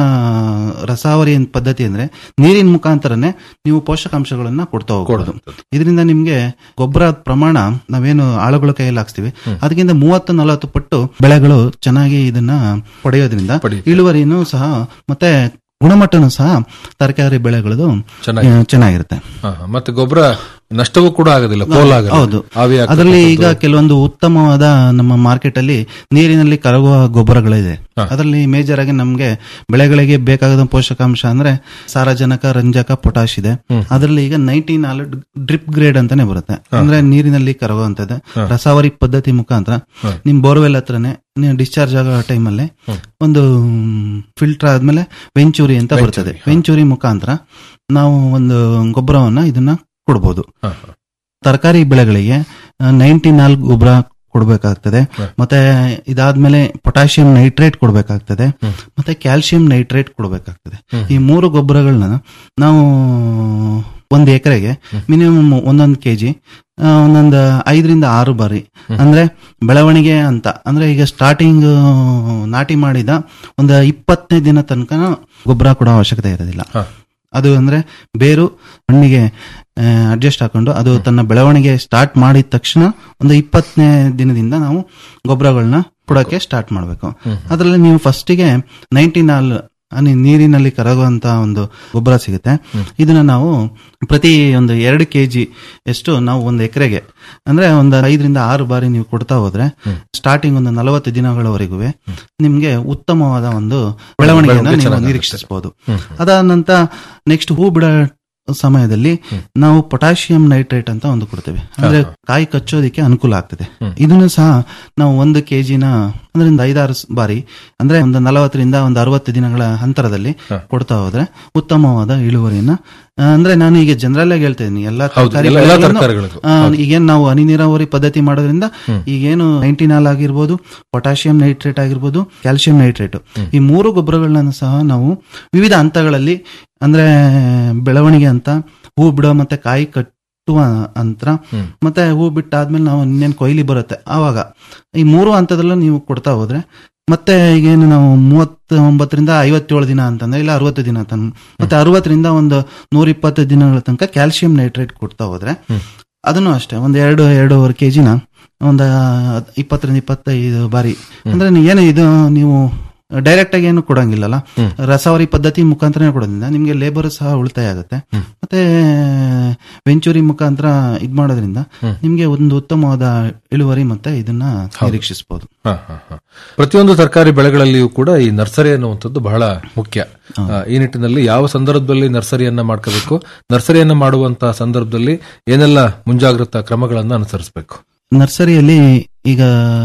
ರಸಾವರಿ ಅಂತ ಪದ್ಧತಿ ಅಂದ್ರೆ ನೀರಿನ ಮುಖಾಂತರನೇ ನೀವು ಪೋಷಕಾಂಶಗಳನ್ನ ಕೊಡ್ತಾ ಹೋಗ್ಬೋದು ಇದರಿಂದ ನಿಮ್ಗೆ ಗೊಬ್ಬರ ಪ್ರಮಾಣ ನಾವೇನು ಆಳುಗಳ ಕೈಯಲ್ಲಿ ಹಾಕ್ಸ್ತೀವಿ ಅದಕ್ಕಿಂತ ಮೂವತ್ತು ನಲವತ್ತು ಪಟ್ಟು ಬೆಳೆಗಳು ಚೆನ್ನಾಗಿ ಇದನ್ನ ಪಡೆಯೋದ್ರಿಂದ ಇಳುವರಿನೂ ಸಹ ಮತ್ತೆ ಗುಣಮಟ್ಟನೂ ಸಹ ತರಕಾರಿ ಬೆಳೆಗಳದು ಚೆನ್ನಾಗಿ- ಆ, ಚೆನ್ನಾಗಿರುತ್ತೆ ಹಾ, ಹಾ. ಮತ್ತೆ ಗೊಬ್ಬರ ನಷ್ಟವೂ ಕೂಡ ಆಗೋದಿಲ್ಲ ಪೋಲಾಗಲ್ಲ ಹೌದು ಆವಿ ಅದರಲ್ಲಿ ಈಗ ಆಗ್ತಕ್ಕಂಥದ್ದು. ಕೆಲವೊಂದು ಉತ್ತಮವಾದ ನಮ್ಮ ಮಾರ್ಕೆಟ್ ಅಲ್ಲಿ ನೀರಿನಲ್ಲಿ ಕರಗುವ ಗೊಬ್ಬರಗಳಿದೆ ಅದರಲ್ಲಿ ಮೇಜರ್ ಆಗಿ ನಮ್ಗೆ ಬೆಳೆಗಳಿಗೆ ಬೇಕಾದ ಪೋಷಕಾಂಶ ಅಂದ್ರೆ ಸಾರಜನಕ ರಂಜಕ ಪೊಟಾಶ್ ಇದೆ ಅದರಲ್ಲಿ ಈಗ ನೈನ್ಟೀನ್ ನಾಲ್ ಡ್ರಿಪ್ ಗ್ರೇಡ್ ಅಂತಾನೆ ಬರುತ್ತೆ ಅಂದ್ರೆ ನೀರಿನಲ್ಲಿ ಕರಗುವಂತದ್ದು ರಸಾವರಿ ಪದ್ಧತಿ ಮುಖಾಂತರ ನಿಮ್ ಬೋರ್ವೆಲ್ ಹತ್ರನೇ ನೀವು ಡಿಸ್ಚಾರ್ಜ್ ಆಗೋ ಟೈಮಲ್ಲಿ ಒಂದು ಫಿಲ್ಟರ್ ಆದ್ಮೇಲೆ ವೆಂಚೂರಿ ಅಂತ ಬರ್ತದೆ ವೆಂಚೂರಿ ಮುಖಾಂತರ ನಾವು ಒಂದು ಗೊಬ್ಬರವನ್ನ ಇದನ್ನ ಕೊಡ್ಬೋದು ತರಕಾರಿ ಬೆಳೆಗಳಿಗೆ ನೈಂಟಿ ನಾಲ್ಕು ಗೊಬ್ಬರ ಕೊಡಬೇಕಾಗ್ತದೆ ಮತ್ತೆ ಇದಾದ್ಮೇಲೆ ಪೊಟ್ಯಾಷಿಯಂ ನೈಟ್ರೇಟ್ ಕೊಡಬೇಕಾಗ್ತದೆ ಮತ್ತೆ ಕ್ಯಾಲ್ಸಿಯಂ ನೈಟ್ರೇಟ್ ಕೊಡಬೇಕಾಗ್ತದೆ ಈ ಮೂರು ಗೊಬ್ಬರಗಳನ್ನ ನಾವು ಒಂದು ಎಕರೆಗೆ ಮಿನಿಮಮ್ ಒಂದೊಂದು ಕೆಜಿ ಒಂದೊಂದು ಐದರಿಂದ ಆರು ಬಾರಿ ಅಂದ್ರೆ ಬೆಳವಣಿಗೆ ಅಂತ ಅಂದ್ರೆ ಈಗ ಸ್ಟಾರ್ಟಿಂಗ್ ನಾಟಿ ಮಾಡಿದ ಒಂದು ಇಪ್ಪತ್ತನೇ ದಿನ ತನಕ ಗೊಬ್ಬರ ಕೊಡೋ ಅವಶ್ಯಕತೆ ಇರೋದಿಲ್ಲ ಅದು ಅಂದ್ರೆ ಬೇರು ಮಣ್ಣಿಗೆ ಅಡ್ಜಸ್ಟ್ ಹಾಕೊಂಡು ಅದು ತನ್ನ ಬೆಳವಣಿಗೆ ಸ್ಟಾರ್ಟ್ ಮಾಡಿದ ತಕ್ಷಣ ಒಂದು ಇಪ್ಪತ್ತನೇ ದಿನದಿಂದ ನಾವು ಗೊಬ್ಬರಗಳನ್ನ ಕೊಡೋಕೆ ಸ್ಟಾರ್ಟ್ ಮಾಡಬೇಕು ಅದರಲ್ಲಿ ನೀವು ಫಸ್ಟಿಗೆ ನೈಂಟಿ ನಾಲ್ ಹನಿ ನೀರಿನಲ್ಲಿ ಕರಗುವಂತ ಒಂದು ಗೊಬ್ಬರ ಸಿಗುತ್ತೆ ಇದನ್ನ ನಾವು ಪ್ರತಿ ಒಂದು ಎರಡು ಕೆಜಿ ಎಷ್ಟು ನಾವು ಒಂದು ಎಕರೆಗೆ ಅಂದ್ರೆ ಒಂದು ಐದರಿಂದ ಆರು ಬಾರಿ ನೀವು ಕೊಡ್ತಾ ಹೋದ್ರೆ ಸ್ಟಾರ್ಟಿಂಗ್ ಒಂದು ನಲವತ್ತು ದಿನಗಳವರೆಗೂ ನಿಮ್ಗೆ ಉತ್ತಮವಾದ ಒಂದು ಬೆಳವಣಿಗೆಯನ್ನು ಬೆಳವಣಿಗೆ ನೀವು ಚೆನ್ನಾಗಾಗುತ್ತೆ. ನಿರೀಕ್ಷಿಸಬಹುದು ಅದಾದ ನಂತರ ನೆಕ್ಸ್ಟ್ ಹೂ ಬಿಡ ಸಮಯದಲ್ಲಿ ನಾವು ಪೊಟ್ಯಾಷಿಯಂ ನೈಟ್ರೇಟ್ ಅಂತ ಒಂದು ಕೊಡ್ತೇವೆ ಅಂದ್ರೆ ಕಾಯಿ ಕಚ್ಚೋದಿಕ್ಕೆ ಅನುಕೂಲ ಆಗ್ತದೆ ಇದನ್ನು ಸಹ ನಾವು ಒಂದು ಕೆಜಿನ ಅಂದ್ರೆ ಒಂದು ಐದಾರು ಸ್- ಬಾರಿ ಅಂದ್ರೆ ಒಂದು ನಲವತ್ತರಿಂದ ಒಂದು ಅರವತ್ತು ದಿನಗಳ ಅಂತರದಲ್ಲಿ ಕೊಡ್ತಾ ಹೋದ್ರೆ ಉತ್ತಮವಾದ ಇಳುವರಿಯನ್ನ ಆ, ಅಂದ್ರೆ ನಾನು ಈಗ ಜನರಲ್ ಆಗಿ ಹೇಳ್ತಾ ಇದ್ದೀನಿ ಎಲ್ಲಾ ಹೌದು, ತರಕಾರಿ ಎಲ್ಲ- ಎಲ್ಲ ಬೆಳೆಗಳನ್ನು, ತರಕಾರಿಗಳಿಗೂ. ಆ, ಈಗೇನ್ ನಾವು ಹನಿ ನೀರಾವರಿ ಪದ್ಧತಿ ಮಾಡೋದ್ರಿಂದ ಈಗೇನು ನೈಂಟಿನಾಲ್ ಆಗಿರ್ಬೋದು ಪೊಟ್ಯಾಷಿಯಂ ನೈಟ್ರೇಟ್ ಆಗಿರ್ಬೋದು ಕ್ಯಾಲ್ಸಿಯಂ ನೈಟ್ರೇಟ್ ಈ ಮೂರು ಗೊಬ್ಬರಗಳನ್ನ ಸಹ ನಾವು ವಿವಿಧ ಹಂತಗಳಲ್ಲಿ ಅಂದ್ರೆ ಬೆಳವಣಿಗೆ ಅಂತ ಹೂ ಬಿಡೋ ಮತ್ತೆ ಕಾಯಿ ಕಟ್ಟುವ ಅಂತರ ಮತ್ತೆ ಹೂ ಬಿಟ್ಟಾದ್ಮೇಲೆ ನಾವು ಇನ್ನೇನು ಕೊಯ್ಲಿ ಬರುತ್ತೆ ಆವಾಗ ಈ ಮೂರು ಹಂತದಲ್ಲೂ ನೀವು ಕೊಡ್ತಾ ಹೋದ್ರೆ ಮತ್ತೆ ಈಗೇನು ನಾವು ಮೂವತ್ತ ಒಂಬತ್ತರಿಂದ ಐವತ್ತೇಳು ದಿನ ಅಂತಂದ್ರೆ ಇಲ್ಲ ಅರವತ್ತು ದಿನ ಅಂತ ಮತ್ತೆ ಅರವತ್ತರಿಂದ ಒಂದು ನೂರ ಇಪ್ಪತ್ತು ದಿನಗಳ ತನಕ ಕ್ಯಾಲ್ಸಿಯಂ ನೈಟ್ರೇಟ್ ಕೊಡ್ತಾ ಹೋದ್ರೆ ಅದನ್ನು ಅಷ್ಟೇ ಒಂದು ಎರಡು ಎರಡೂವರೆ ಕೆಜಿನ ಒಂದು ಇಪ್ಪತ್ತರಿಂದ ಇಪ್ಪತ್ತೈದು ಬಾರಿ ಅಂದ್ರೆ ನೀ- ಏನು ಇದು ನೀವು ಡೈರೆಕ್ಟ್ ಆಗಿ ಏನು ಕೊಡಂಗಿಲ್ಲಲ್ಲ ರಸವರಿ ಪದ್ಧತಿ ಮುಖಾಂತರ ಕೊಡೋದ್ರಿಂದ ನಿಮ್ಗೆ ಲೇಬರ್ ಸಹ ಉಳಿತಾಯ ಆಗುತ್ತೆ ಮತ್ತೆ ವೆಂಚೂರಿ ಮುಖಾಂತರ ಇದ್ ಮಾಡೋದ್ರಿಂದ ನಿಮ್ಗೆ ಒಂದು ಉತ್ತಮವಾದ ಇಳುವರಿ ಮತ್ತೆ ಇದನ್ನ ನಿರೀಕ್ಷಿಸಬಹುದು ಹ, ಹ, ಹ. ಪ್ರತಿಯೊಂದು ತರಕಾರಿ ಬೆಳೆಗಳಲ್ಲಿಯೂ ಕೂಡ ಈ ನರ್ಸರಿ ಅನ್ನುವಂಥದ್ದು ಬಹಳ ಮುಖ್ಯ ಆ, ಈ ನಿಟ್ಟಿನಲ್ಲಿ ಯಾವ ಸಂದರ್ಭದಲ್ಲಿ ನರ್ಸರಿಯನ್ನ ಮಾಡ್ಕೋಬೇಕು ನರ್ಸರಿಯನ್ನ ಮಾಡುವಂತಹ ಸಂದರ್ಭದಲ್ಲಿ ಏನೆಲ್ಲ ಮುಂಜಾಗ್ರತಾ ಕ್ರಮಗಳನ್ನ ಅನುಸರಿಸಬೇಕು ನರ್ಸರಿಯಲ್ಲಿ ಈಗ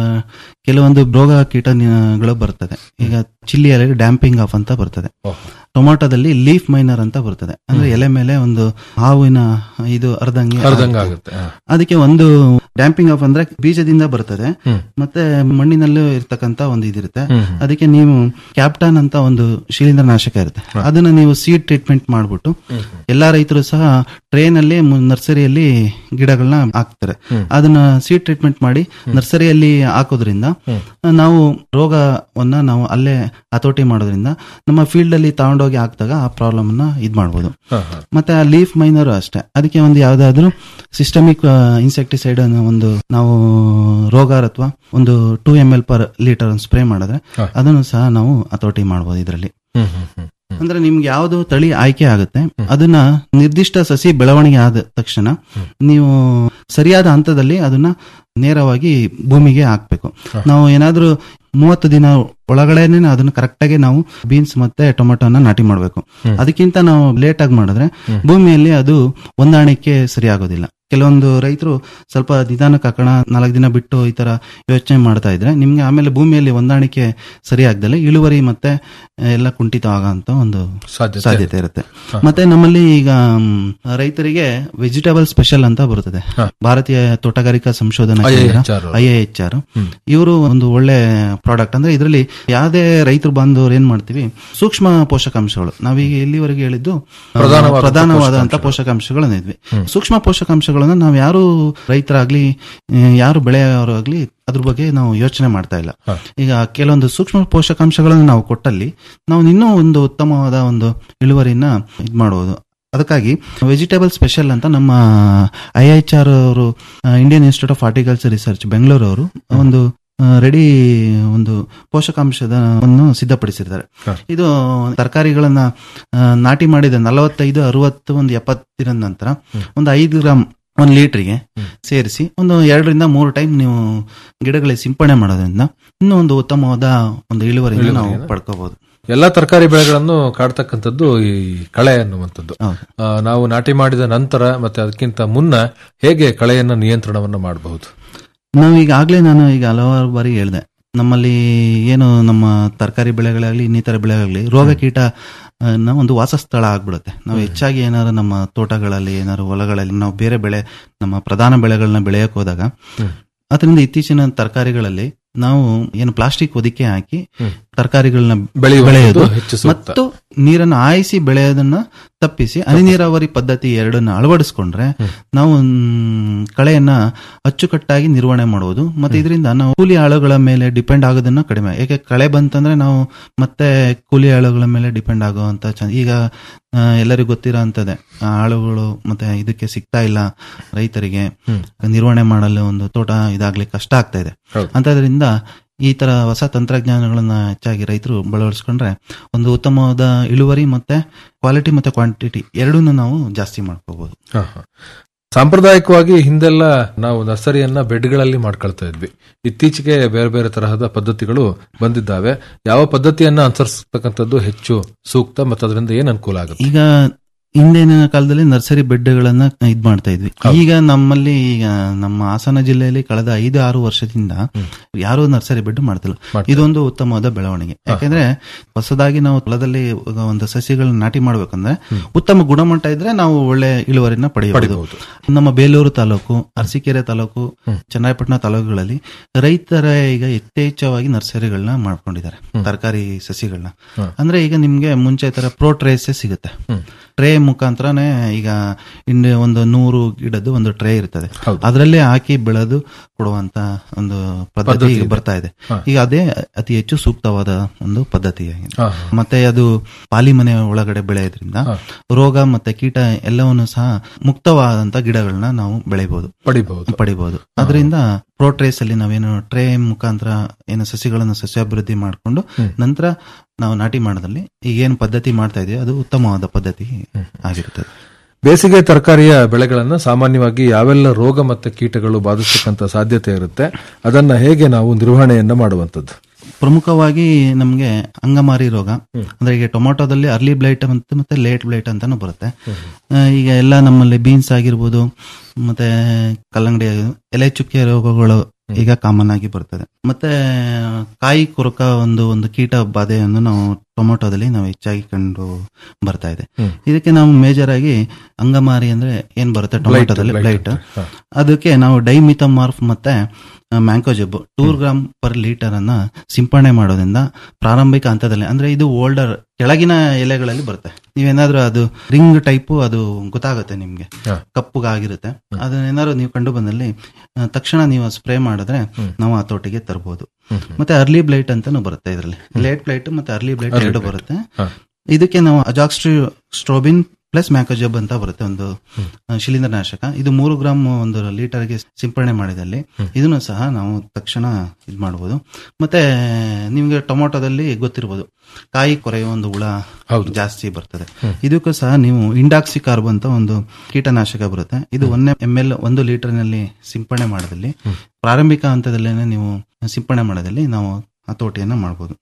ಕೆಲವೊಂದು ರೋಗ ಕೀಟಗಳು ಬರ್ತದೆ ಈಗ ಚಿಲ್ಲಿಯಲ್ಲಿ ಡ್ಯಾಂಪಿಂಗ್ ಆಫ್ ಅಂತ ಬರ್ತದೆ ಟೊಮಾಟೋದಲ್ಲಿ ಲೀಫ್ ಮೈನರ್ ಅಂತ ಬರ್ತದೆ ಅಂದ್ರೆ ಎಲೆ ಮೇಲೆ ಒಂದು ಹಾವಿನ ಇದು ಅರ್ಧಂಗಿ ಅರ್ಧಂಗ ಆಗುತ್ತೆ ಹ. ಅದಕ್ಕೆ ಒಂದು ಡ್ಯಾಂಪಿಂಗ್ ಆಫ್ ಅಂದ್ರೆ ಬೀಜದಿಂದ ಬರ್ತದೆ ಮತ್ತೆ ಮಣ್ಣಿನಲ್ಲೂ ಇರ್ತಕ್ಕಂತ ಒಂದು ಇದಿರುತ್ತೆ ಅದಕ್ಕೆ ನೀವು ಕ್ಯಾಪ್ಟಾನ್ ಅಂತ ಒಂದು ಶಿಲೀಂಧ್ರನಾಶಕ ಇರುತ್ತೆ ಅದನ್ನ ನೀವು ಸೀಡ್ ಟ್ರೀಟ್ಮೆಂಟ್ ಮಾಡ್ಬಿಟ್ಟು ಎಲ್ಲಾ ರೈತರು ಸಹ ಟ್ರೇನ್ ಅಲ್ಲಿ ಮು- ನರ್ಸರಿಯಲ್ಲಿ ಗಿಡಗಳನ್ನ ಹಾಕ್ತಾರೆ ಅದನ್ನ ಸೀಡ್ ಟ್ರೀಟ್ಮೆಂಟ್ ಮಾಡಿ ನರ್ಸರಿಯಲ್ಲಿ ಹಾಕೋದ್ರಿಂದ ನಾವು ರೋಗವನ್ನ ನಾವು ಅಲ್ಲೇ ಹತೋಟಿ ಮಾಡೋದ್ರಿಂದ ನಮ್ಮ ಫೀಲ್ಡ್ ಅಲ್ಲಿ ತಗೊಂಡೋಗಿ ಹಾಕಿದಾಗ ಆ ಪ್ರಾಬ್ಲಮ್ ನ ಇದ್ ಮಾಡ್ಬೋದು ಮತ್ತೆ ಆ ಲೀಫ್ ಮೈನರ್ ಅಷ್ಟೇ ಅದಕ್ಕೆ ಒಂದು ಯಾವ್ದಾದ್ರು ಸಿಸ್ಟಮಿಕ್ ಇನ್ಸೆಕ್ಟಿಸೈಡ್ ಅನ್ನೋ ಒಂದು ನಾವು ರೋಗ ಅಥವಾ ಒಂದು two M L per litre spray ಮಾಡಿದ್ರೆ ಅದನ್ನು ಸಹ ನಾವು ಹತೋಟಿ ಮಾಡ್ಬೋದು ಇದರಲ್ಲಿ ಅಂದ್ರೆ ನಿಮ್ಗೆ ಯಾವ್ದು ತಳಿ ಆಯ್ಕೆ ಆಗುತ್ತೆ ಅದನ್ನ ನಿರ್ದಿಷ್ಟ ಸಸಿ ಬೆಳವಣಿಗೆ ಆದ ತಕ್ಷಣ ನೀವು ಸರಿಯಾದ ಹಂತದಲ್ಲಿ ಅದನ್ನ ನೇರವಾಗಿ ಭೂಮಿಗೆ ಹಾಕ್ಬೇಕು ನಾವು ಏನಾದ್ರೂ ಮೂವತ್ತು ದಿನ ಒಳಗಡೆನೆ ಅದನ್ನ ಕರೆಕ್ಟಾಗಿ ನಾವು ಬೀನ್ಸ್ ಮತ್ತೆ ಟೊಮೆಟೊನ ನಾಟಿ ಮಾಡಬೇಕು ಅದಕ್ಕಿಂತ ನಾವು ಲೇಟ್ ಆಗಿ ಮಾಡಿದ್ರೆ ಭೂಮಿಯಲ್ಲಿ ಅದು ಹೊಂದಾಣಿಕೆ ಸರಿ ಆಗೋದಿಲ್ಲ ಕೆಲವೊಂದು ರೈತರು ಸ್ವಲ್ಪ ನಿಧಾನಕ್ಕೆ ಹಾಕೋಣ ನಾಲ್ಕು ದಿನ ಬಿಟ್ಟು ಈ ತರ ಯೋಚನೆ ಮಾಡ್ತಾ ಇದ್ರೆ ನಿಮ್ಗೆ ಆಮೇಲೆ ಭೂಮಿಯಲ್ಲಿ ಹೊಂದಾಣಿಕೆ ಸರಿ ಆಗ್ದಲೆ ಇಳುವರಿ ಮತ್ತೆ ಎಲ್ಲ ಕುಂಠಿತ ಆಗಂತ ಒಂದು ಸಾಧ್ಯತೆ ಸಾಧ್ಯತೆ ಇರುತ್ತೆ ಮತ್ತೆ ನಮ್ಮಲ್ಲಿ ಈಗ ಮ್, ರೈತರಿಗೆ ವೆಜಿಟೇಬಲ್ ಸ್ಪೆಷಲ್ ಅಂತ ಬರುತ್ತದೆ ಭಾರತೀಯ ತೋಟಗಾರಿಕಾ ಸಂಶೋಧನಾ IIHR. ಐ ಎಚ್ ಆರ್ ಇವರು ಒಂದು ಒಳ್ಳೆ ಪ್ರಾಡಕ್ಟ್ ಅಂದ್ರೆ ಇದರಲ್ಲಿ ಯಾವುದೇ ರೈತರು ಬಂದವರು ಏನ್ ಮಾಡ್ತೀವಿ ಸೂಕ್ಷ್ಮ ಪೋಷಕಾಂಶಗಳು ನಾವೀಗ ಇಲ್ಲಿವರೆಗೆ ಹೇಳಿದ್ದು ಆ, ಪ್ರಧಾನವಾದಂಥ ಪ್ರಧಾನವಾದಂತ ಪೋಷಕಾಂಶಗಳನ್ನ ಇದ್ವಿ ಸೂಕ್ಷ್ಮ ಪೋಷಕಾಂಶಗಳನ್ನ ನಾವು ಯಾರು ರೈತರಾಗ್ಲಿ ಆ, ಯಾರು ಬೆಳೆಯೋರಾಗ್ಲಿ ಅದ್ರ ಬಗ್ಗೆ ನಾವು ಯೋಚನೆ ಮಾಡ್ತಾ ಇಲ್ಲ ಈಗ ಕೆಲವೊಂದು ಸೂಕ್ಷ್ಮ ಪೋಷಕಾಂಶಗಳನ್ನು ನಾವು ಕೊಟ್ಟಲ್ಲಿ ನಾವು ಇನ್ನೂ ಒಂದು ಉತ್ತಮವಾದ ಒಂದು ಇಳುವರಿನ ಇದ್ ಮಾಡಬಹುದು ಅದಕ್ಕಾಗಿ ವೆಜಿಟೇಬಲ್ ಸ್ಪೆಷಲ್ ಅಂತ ನಮ್ಮ ಐ ಎಚ್ ಆರ್ ಅವರು Indian Institute of Horticulture Research Bengaluru ಅವರು ಒಂದು ರೆಡಿ ಒಂದು ಪೋಷಕಾಂಶದ ಒಂದು ಸಿದ್ಧಪಡಿಸಿದ್ದಾರೆ ಇದು ತರಕಾರಿಗಳನ್ನ ಆ, ನಾಟಿ ಮಾಡಿದ ನಲವತ್ತೈದು ಅರವತ್ತು ಒಂದು ಎಪ್ಪತ್ತಿನ ನಂತರ ಒಂದು ಐದು ಗ್ರಾಮ್ ಒಂದು ಲೀಟರ್ಗೆ ಸೇರಿಸಿ ಒಂದು ಎರಡರಿಂದ ಮೂರು ಟೈಮ್ ನೀವು ಗಿಡಗಳಿಗೆ ಸಿಂಪಡಣೆ ಮಾಡೋದ್ರಿಂದ ಇನ್ನೂ ಒಂದು ಉತ್ತಮವಾದ ಒಂದು ಇಳುವರಿಯನ್ನು ನಾವು ಇಳುವರಿಯನ್ನು? ಪಡ್ಕೋಬಹುದು ಎಲ್ಲಾ ತರಕಾರಿ ಬೆಳೆಗಳನ್ನು ಕಾಡ್ತಕ್ಕಂಥದ್ದು ಈ ಕಳೆ ಅನ್ನುವಂಥದ್ದು ಆ, ನಾವು ನಾಟಿ ಮಾಡಿದ ನಂತರ ಮತ್ತೆ ಅದಕ್ಕಿಂತ ಮುನ್ನ ಹೇಗೆ ಕಳೆಯನ್ನ ನಿಯಂತ್ರಣವನ್ನ ಮಾಡಬಹುದು ನಾವು ಈಗಾಗಲೇ ನಾನು ಈಗ ಹಲವಾರು ಬಾರಿ ಹೇಳಿದೆ ನಮ್ಮಲ್ಲಿ ಏನು ನಮ್ಮ ತರಕಾರಿ ಬೆಳೆಗಳಾಗಲಿ ಇನ್ನಿತರ ಬೆಳೆಗಳಾಗಲಿ ರೋಗ ಕೀಟ ಆ, ನ ಒಂದು ವಾಸಸ್ಥಳ ಆಗ್ಬಿಡುತ್ತೆ ನಾವು ಹೆಚ್ಚಾಗಿ ಏನಾದ್ರು ನಮ್ಮ ತೋಟಗಳಲ್ಲಿ ಏನಾದ್ರು ಹೊಲಗಳಲ್ಲಿ ನಾವು ಬೇರೆ ಬೆಳೆ ನಮ್ಮ ಪ್ರಧಾನ ಬೆಳೆಗಳನ್ನ ಬೆಳೆಯಕ್ ಹೋದಾಗ ಅದರಿಂದ ಇತ್ತೀಚಿನ ತರಕಾರಿಗಳಲ್ಲಿ ನಾವು ಏನು ಪ್ಲಾಸ್ಟಿಕ್ ಹೊದಿಕೆ ಹಾಕಿ ತರಕಾರಿಗಳನ್ನ ಬೆಳೆಯುವಂಥದ್ದು ಬೆಳೆಯೋದು ಹೆಚ್ಚು ಸೂಕ್ತ. ಮತ್ತು ನೀರನ್ನು ಆಯಿಸಿ ಬೆಳೆಯೋದನ್ನ ತಪ್ಪಿಸಿ ಹನಿ ನೀರಾವರಿ ಪದ್ಧತಿ ಎರಡನ್ನ ಅಳವಡಿಸ್ಕೊಂಡ್ರೆ ನಾವು ಮ್, ಕಳೆಯನ್ನ ಅಚ್ಚುಕಟ್ಟಾಗಿ ನಿರ್ವಹಣೆ ಮಾಡುವುದು ಮತ್ತೆ ಇದರಿಂದ ನಾವು ಕೂಲಿ ಆಳುಗಳ ಮೇಲೆ ಡಿಪೆಂಡ್ ಆಗೋದನ್ನ ಕಡಿಮೆ ಯಾಕೆ ಕಳೆ ಬಂತಂದ್ರೆ ನಾವು ಮತ್ತೆ ಕೂಲಿ ಆಳುಗಳ ಮೇಲೆ ಡಿಪೆಂಡ್ ಆಗುವಂತ ಚ- ಈಗ ಆ, ಎಲ್ಲರಿಗೂ ಗೊತ್ತಿರೋ ಅಂತದೆ ಆಳುಗಳು ಮತ್ತೆ ಇದಕ್ಕೆ ಸಿಗ್ತಾ ಇಲ್ಲ ರೈತರಿಗೆ ನಿರ್ವಹಣೆ ಮಾಡಲು ಒಂದು ತೋಟ ಇದಾಗ್ಲಿಕ್ಕೆ ಕಷ್ಟ ಆಗ್ತಾ ಇದೆ ಅಂತದ್ರಿಂದ ಈ ತರ ಹೊಸ ತಂತ್ರಜ್ಞಾನಗಳನ್ನ ಹೆಚ್ಚಾಗಿ ರೈತರು ಬಳವಡಿಸ್ಕೊಂಡ್ರೆ ಒಂದು ಉತ್ತಮವಾದ ಇಳುವರಿ ಮತ್ತೆ ಕ್ವಾಲಿಟಿ ಮತ್ತೆ ಕ್ವಾಂಟಿಟಿ ಎರಡನ್ನೂ ನಾವು ಜಾಸ್ತಿ ಮಾಡ್ಕೋಬಹುದು ಹ, ಹ. ಸಾಂಪ್ರದಾಯಿಕವಾಗಿ ಹಿಂದೆಲ್ಲ ನಾವು ನರ್ಸರಿಯನ್ನ ಬೆಡ್ಗಳಲ್ಲಿ ಮಾಡ್ಕೊಳ್ತಾ ಇದ್ವಿ ಇತ್ತೀಚೆಗೆ ಬೇರೆ ಬೇರೆ ತರಹದ ಪದ್ಧತಿಗಳು ಬಂದಿದ್ದಾವೆ ಯಾವ ಪದ್ಧತಿಯನ್ನ ಅನುಸರಿಸತಕ್ಕಂಥದ್ದು ಹೆಚ್ಚು ಸೂಕ್ತ ಮತ್ತು ಅದರಿಂದ ಏನ್ ಅನುಕೂಲ ಆಗುತ್ತೆ ಈಗ ಹಿಂದಿನ ಕಾಲದಲ್ಲಿ ನರ್ಸರಿ ಬೆಡ್ಗಳನ್ನ ಇದ್ ಮಾಡ್ತಾ ಇದ್ವಿ ಈಗ ನಮ್ಮಲ್ಲಿ ಈಗ ನಮ್ಮ ಹಾಸನ ಜಿಲ್ಲೆಯಲ್ಲಿ ಕಳೆದ ಐದು ಆರು ವರ್ಷದಿಂದ ಯಾರು ನರ್ಸರಿ ಬೆಡ್ ಮಾಡ್ತಿಲ್ಲ ಇದೊಂದು ಉತ್ತಮವಾದ ಬೆಳವಣಿಗೆ ಯಾಕೆಂದ್ರೆ ಹೊಸದಾಗಿ ನಾವು ಹೊಲದಲ್ಲಿ ಒಂದು ಸಸಿಗಳನ್ನ ನಾಟಿ ಮಾಡ್ಬೇಕಂದ್ರೆ ಉತ್ತಮ ಗುಣಮಟ್ಟ ಇದ್ರೆ ನಾವು ಒಳ್ಳೆ ಇಳುವರಿನ ಪಡೆಯಬಹುದು ನಮ್ಮ ಬೇಲೂರು ತಾಲೂಕು ಅರಸೀಕೆರೆ ತಾಲೂಕು ಚನ್ನರಾಯಪಟ್ಟಣ ತಾಲೂಕುಗಳಲ್ಲಿ ರೈತರ ಈಗ ಯಥೇಚ್ಛವಾಗಿ ನರ್ಸರಿಗಳನ್ನ ಮಾಡ್ಕೊಂಡಿದ್ದಾರೆ ತರಕಾರಿ ಸಸಿಗಳನ್ನ ಅಂದ್ರೆ ಈಗ ನಿಮ್ಗೆ ಮುಂಚೆ ತರ ಪ್ರೋ ಟ್ರೇಸ್ ಸಿಗುತ್ತೆ ಟ್ರೇ ಮುಖಾಂತರನೇ ಈಗ ಇನ್ನು ಒಂದು ನೂರು ಗಿಡದ್ದು ಒಂದು ಟ್ರೇ ಇರ್ತದೆ ಅದರಲ್ಲೇ ಹಾಕಿ ಬೆಳೆದು ಕೊಡುವಂತ ಒಂದು ಪದ್ಧತಿ ಪದ್ಧತಿ ಇದೆ. ಬರ್ತಾ ಇದೆ ಹಾ. ಈಗ ಅದೇ ಅತಿ ಹೆಚ್ಚು ಸೂಕ್ತವಾದ ಒಂದು ಪದ್ಧತಿ ಆಗಿದೆ ಹಾ, ಮತ್ತೆ ಅದು ಪಾಲಿಮನೆ ಒಳಗಡೆ ಬೆಳೆಯೋದ್ರಿಂದ ರೋಗ ಮತ್ತೆ ಕೀಟ ಎಲ್ಲವನ್ನು ಸಹ ಮುಕ್ತವಾದಂತ ಗಿಡಗಳನ್ನ ನಾವು ಬೆಳೆಯಬಹುದು ಪಡಿಬಹುದು ಪಡಿಬಹುದು ಅದರಿಂದ ಪ್ರೋಟ್ರೇಸ್ ಅಲ್ಲಿ ನಾವೇನು ಟ್ರೇ ಮುಖಾಂತರ ಏನು ಸಸಿಗಳನ್ನು ಸಸ್ಯಾಭಿವೃದ್ಧಿ ಮಾಡಿಕೊಂಡು ನಂತರ ನಾವು ನಾಟಿ ಮಾಡೋದಲ್ಲಿ ಈಗ ಏನು ಪದ್ಧತಿ ಮಾಡ್ತಾ ಇದೆಯೋ ಅದು ಉತ್ತಮವಾದ ಪದ್ಧತಿ ಆಗಿರುತ್ತದೆ ಬೇಸಿಗೆ ತರಕಾರಿಯ ಬೆಳೆಗಳನ್ನ ಸಾಮಾನ್ಯವಾಗಿ ಯಾವೆಲ್ಲ ರೋಗ ಮತ್ತು ಕೀಟಗಳು ಬಾಧಿಸತಕ್ಕಂತ ಸಾಧ್ಯತೆ ಇರುತ್ತೆ ಅದನ್ನ ಹೇಗೆ ನಾವು ನಿರ್ವಹಣೆಯನ್ನ ಮಾಡುವಂತದ್ದು ಪ್ರಮುಖವಾಗಿ ನಮಗೆ ಅಂಗಮಾರಿ ರೋಗ ಅಂದ್ರೆ ಈಗ ಟೊಮೊಟೊದಲ್ಲಿ ಅರ್ಲಿ ಬ್ಲೈಟ್ ಮತ್ತೆ ಮತ್ತೆ ಲೇಟ್ ಬ್ಲೈಟ್ ಅಂತಾನು ಬರುತ್ತೆ ಆ, ಈಗ ಎಲ್ಲ ನಮ್ಮಲ್ಲಿ ಬೀನ್ಸ್ ಆಗಿರ್ಬೋದು ಮತ್ತೆ ಕಲ್ಲಂಗಡಿ ಆಗಿರ್ಬೋದು, ಎಲೆ ಚುಕ್ಕೆ ರೋಗಗಳು ಈಗ ಕಾಮನ್ ಆಗಿ ಬರ್ತದೆ ಮತ್ತೆ ಕಾಯಿ ಕೊರಕ ಒಂದು ಒಂದು ಕೀಟ ಬಾಧೆಯನ್ನು ನಾವು ಟೊಮೊಟೊದಲ್ಲಿ ನಾವು ಹೆಚ್ಚಾಗಿ ಕಂಡು ಬರ್ತಾ ಇದೆ ಹ್ಮ್. ಇದಕ್ಕೆ ನಾವು ಮೇಜರ್ ಆಗಿ ಅಂಗಮಾರಿ ಅಂದ್ರೆ ಏನ್ ಬರುತ್ತೆ Blight, ಟೊಮೊಟೊದಲ್ಲಿ blight. ಬ್ಲೈಟ್ ಹಾ. ಅದಕ್ಕೆ ನಾವು ಡೈಮಿಥಮಾರ್ಫ್ ಮತ್ತೆ mancozeb two gram per litre ಅನ್ನ ಸಿಂಪಡಣೆ ಮಾಡೋದ್ರಿಂದ ಪ್ರಾರಂಭಿಕ ಹಂತದಲ್ಲಿ ಅಂದ್ರೆ ಇದು ಓಲ್ಡರ್ ಕೆಳಗಿನ ಎಲೆಗಳಲ್ಲಿ ಬರುತ್ತೆ ನೀವೇನಾದ್ರೂ ಅದು ರಿಂಗ್ ಟೈಪ್ ಅದು ಗೊತ್ತಾಗುತ್ತೆ ನಿಮ್ಗೆ ಹಾ. ಕಪ್ಪುಗಾಗಿರುತ್ತೆ ಅದನ್ನೇನಾದ್ರು ನೀವು ಕಂಡು ಬಂದಲ್ಲಿ ಆ, ತಕ್ಷಣ ನೀವು ಸ್ಪ್ರೇ ಮಾಡಿದ್ರೆ ನಾವು ಹತೋಟಿಗೆ ತರಬಹುದು ಮತ್ತೆ ಅರ್ಲಿ ಬ್ಲೈಟ್ ಅಂತಾನು ಬರುತ್ತೆ ಇದರಲ್ಲಿ ಲೇಟ್ ಬ್ಲೈಟ್ ಮತ್ತೆ ಅರ್ಲಿ ಬ್ಲೈಟ್ Early ಎರಡು blight. ಬರುತ್ತೆ ಹಾ. ಇದಕ್ಕೆ ನಾವು ಅಜಾಕ್ಸ್ಟ್ರಿ ಸ್ಟ್ರೋಬಿನ್ ಪ್ಲಸ್ ಮ್ಯಾಕೋಜಬ್ ಅಂತ ಬರುತ್ತೆ ಒಂದು ಆ, ಶಿಲೀಂಧ್ರನಾಶಕ ಇದು ಮೂರು ಗ್ರಾಮ್ ಒಂದು ಲೀಟರ್ಗೆ ಸಿಂಪಡಣೆ ಮಾಡಿದಲ್ಲಿ ಇದನ್ನು ಸಹ ನಾವು ತಕ್ಷಣ ಇದು ಮಾಡಬಹುದು ಮತ್ತೆ ನಿಮ್ಗೆ ಟೊಮೊಟೊದಲ್ಲಿ ಗೊತ್ತಿರ್ಬೋದು ಕಾಯಿ ಕೊರೆಯುವ ಒಂದು ಹುಳ ಜಾಸ್ತಿ ಬರ್ತದೆ ಇದಕ್ಕೂ ಸಹ ನೀವು ಇಂಡಾಕ್ಸಿ ಕಾರ್ಬ್ ಅಂತ ಒಂದು ಕೀಟನಾಶಕ ಬರುತ್ತೆ ಇದು ಒನ್ ಎಂ ಎಲ್ ಒಂದು ಲೀಟರ್ ನಲ್ಲಿ ಸಿಂಪಡಣೆ ಮಾಡೋದಲ್ಲಿ ಪ್ರಾರಂಭಿಕ ಹಂತದಲ್ಲೇನೆ ನೀವು ಸಿಂಪಡಣೆ ಮಾಡೋದಲ್ಲಿ ನಾವು ಹತೋಟಿಯನ್ನ ಮಾಡಬಹುದು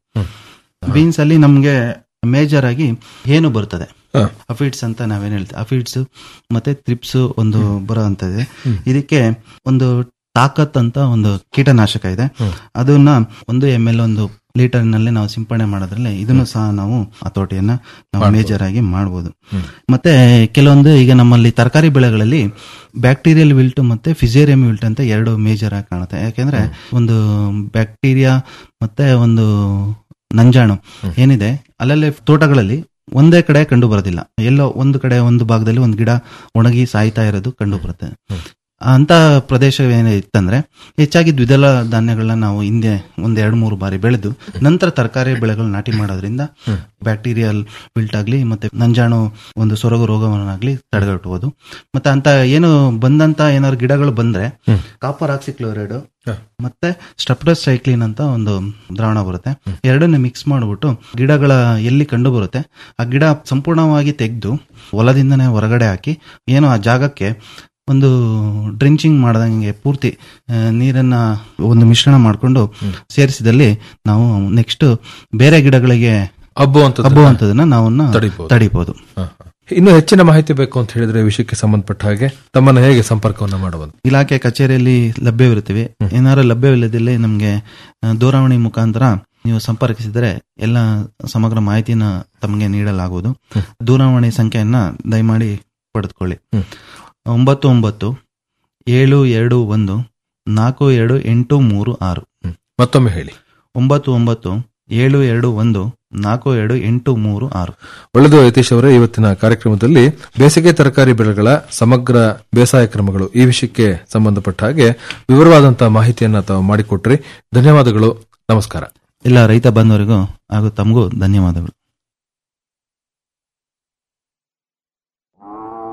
ಬೀನ್ಸ್ ಅಲ್ಲಿ ನಮ್ಗೆ ಮೇಜರ್ ಆಗಿ ಏನು ಬರ್ತದೆ ಅಫಿಡ್ಸ್ ಅಂತ ನಾವೇನ್ ಹೇಳ್ತೀವಿ ಅಫಿಡ್ಸ್ ಮತ್ತೆ ತ್ರಿಪ್ಸ್ ಒಂದು ಬರೋ ಅಂತದೆ ಇದಕ್ಕೆ ಒಂದು ತಾಕತ್ ಅಂತ ಒಂದು ಕೀಟನಾಶಕ ಇದೆ ಅದನ್ನ ಒಂದು ಎಂ ಎಲ್ ಒಂದು ಲೀಟರ್ ನಲ್ಲಿ ನಾವು ಸಿಂಪಡಣೆ ಮಾಡೋದ್ರಲ್ಲಿ ಇದನ್ನು ಸಹ ನಾವು ಹತೋಟಿಯನ್ನ ನಾವು ಮೇಜರ್ ಆಗಿ ಮಾಡಬಹುದು ಮತ್ತೆ ಕೆಲವೊಂದು ಈಗ ನಮ್ಮಲ್ಲಿ ತರಕಾರಿ ಬೆಳೆಗಳಲ್ಲಿ ಬ್ಯಾಕ್ಟೀರಿಯಲ್ ವಿಲ್ಟ್ ಮತ್ತೆ ಫಿಸೇರಿಯಂ ವಿಲ್ಟ್ ಅಂತ ಎರಡು ಮೇಜರ್ ಆಗಿ ಕಾಣುತ್ತೆ ಯಾಕೆಂದ್ರೆ ಒಂದು ಬ್ಯಾಕ್ಟೀರಿಯಾ ಮತ್ತೆ ಒಂದು ನಂಜಾಣು ಏನಿದೆ ಅಲ್ಲಲ್ಲೇ ತೋಟಗಳಲ್ಲಿ ಒಂದೇ ಕಡೆ ಕಂಡು ಬರೋದಿಲ್ಲ ಎಲ್ಲೋ ಒಂದು ಕಡೆ ಒಂದು ಭಾಗದಲ್ಲಿ ಒಂದು ಗಿಡ ಒಣಗಿ ಸಾಯ್ತಾ ಇರೋದು ಕಂಡು ಬರುತ್ತೆ ಅಂತ ಪ್ರದೇಶ ಏನೇ ಇತ್ತಂದ್ರೆ ಹೆಚ್ಚಾಗಿ ದ್ವಿದಳ ಧಾನ್ಯಗಳನ್ನ ನಾವು ಹಿಂದೆ ಒಂದ್ ಎರಡು ಮೂರು ಬಾರಿ ಬೆಳೆದು ನಂತರ ತರಕಾರಿ ಬೆಳೆಗಳು ನಾಟಿ ಮಾಡೋದ್ರಿಂದ ಬ್ಯಾಕ್ಟೀರಿಯಲ್ ವಿಲ್ಟ್ ಆಗ್ಲಿ ಮತ್ತೆ ನಂಜಾಣು ಒಂದು ಸೊರಗು ರೋಗವನ್ನಾಗ್ಲಿ ತಡೆಗಟ್ಟಬಹುದು ಮತ್ತೆ ಅಂತ ಏನು ಬಂದಂತ ಏನಾದ್ರು ಗಿಡಗಳು ಬಂದ್ರೆ ಕಾಪರ್ ಆಕ್ಸಿಕ್ಲೋರೈಡ್ ಮತ್ತೆ ಸ್ಟೆಪ್ಟೋಸೈಕ್ಲಿನ್ ಅಂತ ಒಂದು ದ್ರಾವಣ ಬರುತ್ತೆ ಎರಡನ್ನ ಮಿಕ್ಸ್ ಮಾಡಿಬಿಟ್ಟು ಗಿಡಗಳ ಎಲ್ಲಿ ಕಂಡು ಬರುತ್ತೆ ಆ ಗಿಡ ಸಂಪೂರ್ಣವಾಗಿ ತೆಗೆದು ಹೊಲದಿಂದನೇ ಹೊರಗಡೆ ಹಾಕಿ ಏನು ಆ ಜಾಗಕ್ಕೆ ಒಂದು ಡ್ರಿಂಚಿಂಗ್ ಮಾಡ್ದಂಗೆ ಪೂರ್ತಿ ಆ, ನೀರನ್ನ ಒಂದು ಮಿಶ್ರಣ ಮಾಡಿಕೊಂಡು ಸೇರಿಸಿದಲ್ಲಿ ನಾವು ನೆಕ್ಸ್ಟ್ ಬೇರೆ ಗಿಡಗಳಿಗೆ ಹಬ್ಬುವಂಥದ್ದನ್ನ ಹಬ್ಬುವಂಥದ್ದನ್ನ ನಾವನ್ನ ತಡಿಬಹುದು. ತಡಿಬಹುದು ಇನ್ನು ಹೆಚ್ಚಿನ ಮಾಹಿತಿ ಬೇಕು ಅಂತ ಹೇಳಿದ್ರೆ ಈ ವಿಷಯಕ್ಕೆ ಸಂಬಂಧಪಟ್ಟ ಹಾಗೆ ತಮ್ಮನ್ನು ಹೇಗೆ ಸಂಪರ್ಕವನ್ನ ಮಾಡುವುದು ಇಲಾಖೆ ಕಚೇರಿಯಲ್ಲಿ ಲಭ್ಯವಿರುತ್ತವೆ ಏನಾದ್ರು ಲಭ್ಯವಿಲ್ಲದಿಲ್ಲ ನಮಗೆ ದೂರವಾಣಿ ಮುಖಾಂತರ ನೀವು ಸಂಪರ್ಕಿಸಿದರೆ ಎಲ್ಲ ಸಮಗ್ರ ಮಾಹಿತಿನ ತಮಗೆ ನೀಡಲಾಗುವುದು ದೂರವಾಣಿ ಸಂಖ್ಯೆಯನ್ನ ದಯಮಾಡಿ ಪಡೆದುಕೊಳ್ಳಿ ಒಂಬತ್ತು ಒಂಬತ್ತು ಏಳು ಎರಡು ಒಂದು ನಾಲ್ಕು ಎರಡು ಎಂಟು ಮೂರು ಆರು ಮತ್ತೊಮ್ಮೆ ಹೇಳಿ ಒಂಬತ್ತು ಒಂಬತ್ತು ಏಳು ಎರಡು ಒಂದು ನಾಲ್ಕು ಎರಡು ಎಂಟು ಮೂರು ಆರು ಒಳ್ಳೆದು ಯತೀಶ್ ಅವರೇ ಇವತ್ತಿನ ಕಾರ್ಯಕ್ರಮದಲ್ಲಿ ಬೇಸಿಗೆ ತರಕಾರಿ ಬೆಳೆಗಳ ಸಮಗ್ರ ಬೇಸಾಯ ಕ್ರಮಗಳು ಈ ವಿಷಯಕ್ಕೆ ಸಂಬಂಧಪಟ್ಟ ಹಾಗೆ ವಿವರವಾದಂತಹ ಮಾಹಿತಿಯನ್ನ ತಾವು ಮಾಡಿಕೊಟ್ರಿ ಧನ್ಯವಾದಗಳು ನಮಸ್ಕಾರ ಎಲ್ಲ ರೈತ ಬಂಧುವರಿಗೂ ಹಾಗೂ ತಮಗೂ ಧನ್ಯವಾದಗಳು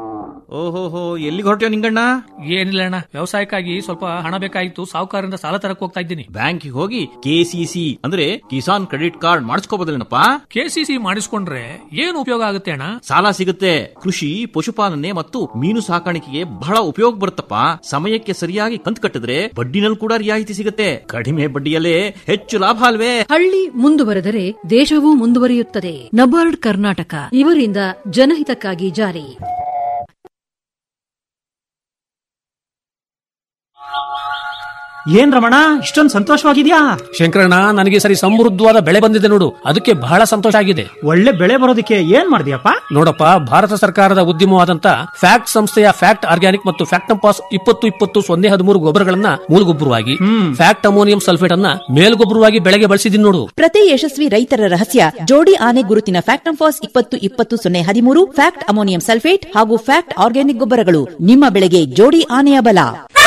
ಓಹೋಹೋ ಎಲ್ಲಿಗೆ ಹೊರಟ್ಯೋ ನಿಂಗಣ್ಣ ಏನಿಲ್ಲ ಅಣ್ಣ ವ್ಯವಸಾಯಕ್ಕಾಗಿ ಸ್ವಲ್ಪ ಹಣ ಬೇಕಾಗಿತ್ತು ಸಾಹುಕಾರರಿಂದ ಸಾಲ ತರಕ್ ಹೋಗ್ತಾ ಇದ್ದೀನಿ ಬ್ಯಾಂಕಿಗೆ ಹೋಗಿ ಕೆಸಿಸಿ ಅಂದ್ರೆ ಕಿಸಾನ್ ಕ್ರೆಡಿಟ್ ಕಾರ್ಡ್ ಮಾಡಿಸ್ಕೋಬೋದಲ್ಲೇನಪ್ಪ ಕೆಸಿಸಿ ಮಾಡಿಸ್ಕೊಂಡ್ರೆ ಏನು ಉಪಯೋಗ ಆಗುತ್ತೆ ಅಣ್ಣ ಸಾಲ ಸಿಗುತ್ತೆ ಕೃಷಿ ಪಶುಪಾಲನೆ ಮತ್ತು ಮೀನು ಸಾಕಾಣಿಕೆಗೆ ಬಹಳ ಉಪಯೋಗ ಬರುತ್ತಪ್ಪ ಸಮಯಕ್ಕೆ ಸರಿಯಾಗಿ ಕಂತು ಕಟ್ಟಿದ್ರೆ ಬಡ್ಡಿನಲ್ಲಿ ಕೂಡ ರಿಯಾಯಿತಿ ಸಿಗುತ್ತೆ ಕಡಿಮೆ ಬಡ್ಡಿಯಲ್ಲೇ ಹೆಚ್ಚು ಲಾಭ ಅಲ್ವೇ ಹಳ್ಳಿ ಮುಂದುವರೆದರೆ ದೇಶವೂ ಮುಂದುವರಿಯುತ್ತದೆ ನಬಾರ್ಡ್ ಕರ್ನಾಟಕ ಇವರಿಂದ ಜನಹಿತಕ್ಕಾಗಿ ಜಾರಿ ಏನ್ ರಮಣ ಇಷ್ಟೊಂದು ಸಂತೋಷವಾಗಿದ್ಯಾ ಶಂಕರಣ್ಣ ನನಗೆ ಸರಿ ಸಮೃದ್ಧವಾದ ಬೆಳೆ ಬಂದಿದೆ ನೋಡು ಅದಕ್ಕೆ ಬಹಳ ಸಂತೋಷ ಆಗಿದೆ ಒಳ್ಳೆ ಬೆಳೆ ಬರೋದಕ್ಕೆ ಏನ್ ಮಾಡಿದ್ಯಪ್ಪ ನೋಡಪ್ಪ ಭಾರತ ಸರ್ಕಾರದ ಉದ್ಯಮವಾದಂತ ಫ್ಯಾಕ್ಟ್ ಸಂಸ್ಥೆಯ ಫ್ಯಾಕ್ಟ್ ಆರ್ಗ್ಯಾನಿಕ್ ಮತ್ತು ಫ್ಯಾಕ್ಟಂಪಾಸ್ ಇಪ್ಪತ್ತು ಇಪ್ಪತ್ತು ಸೊನ್ನೆ ಹದಿಮೂರು ಗೊಬ್ಬರಗಳನ್ನ ಮೂಲಗೊಬ್ಬರವಾಗಿ ಫ್ಯಾಕ್ಟ್ ಅಮೋನಿಯಂ ಸಲ್ಫೇಟ್ ಅನ್ನ ಮೇಲ್ಗೊಬ್ಬರವಾಗಿ ಬೆಳೆಗೆ ಬಳಸಿದೀನಿ ನೋಡು ಪ್ರತಿ ಯಶಸ್ವಿ ರೈತರ ರಹಸ್ಯ ಜೋಡಿ ಆನೆ ಗುರುತಿನ ಫ್ಯಾಕ್ಟಂಫಾಸ್ ಇಪ್ಪತ್ತು ಇಪ್ಪತ್ತು ಸೊನ್ನೆ ಹದಿಮೂರು ಫ್ಯಾಕ್ಟ್ ಅಮೋನಿಯಂ ಸಲ್ಫೇಟ್ ಹಾಗೂ ಫ್ಯಾಕ್ಟ್ ಆರ್ಗ್ಯಾನಿಕ್ ಗೊಬ್ಬರಗಳು ನಿಮ್ಮ ಬೆಳೆಗೆ ಜೋಡಿ ಆನೆಯ ಬಲ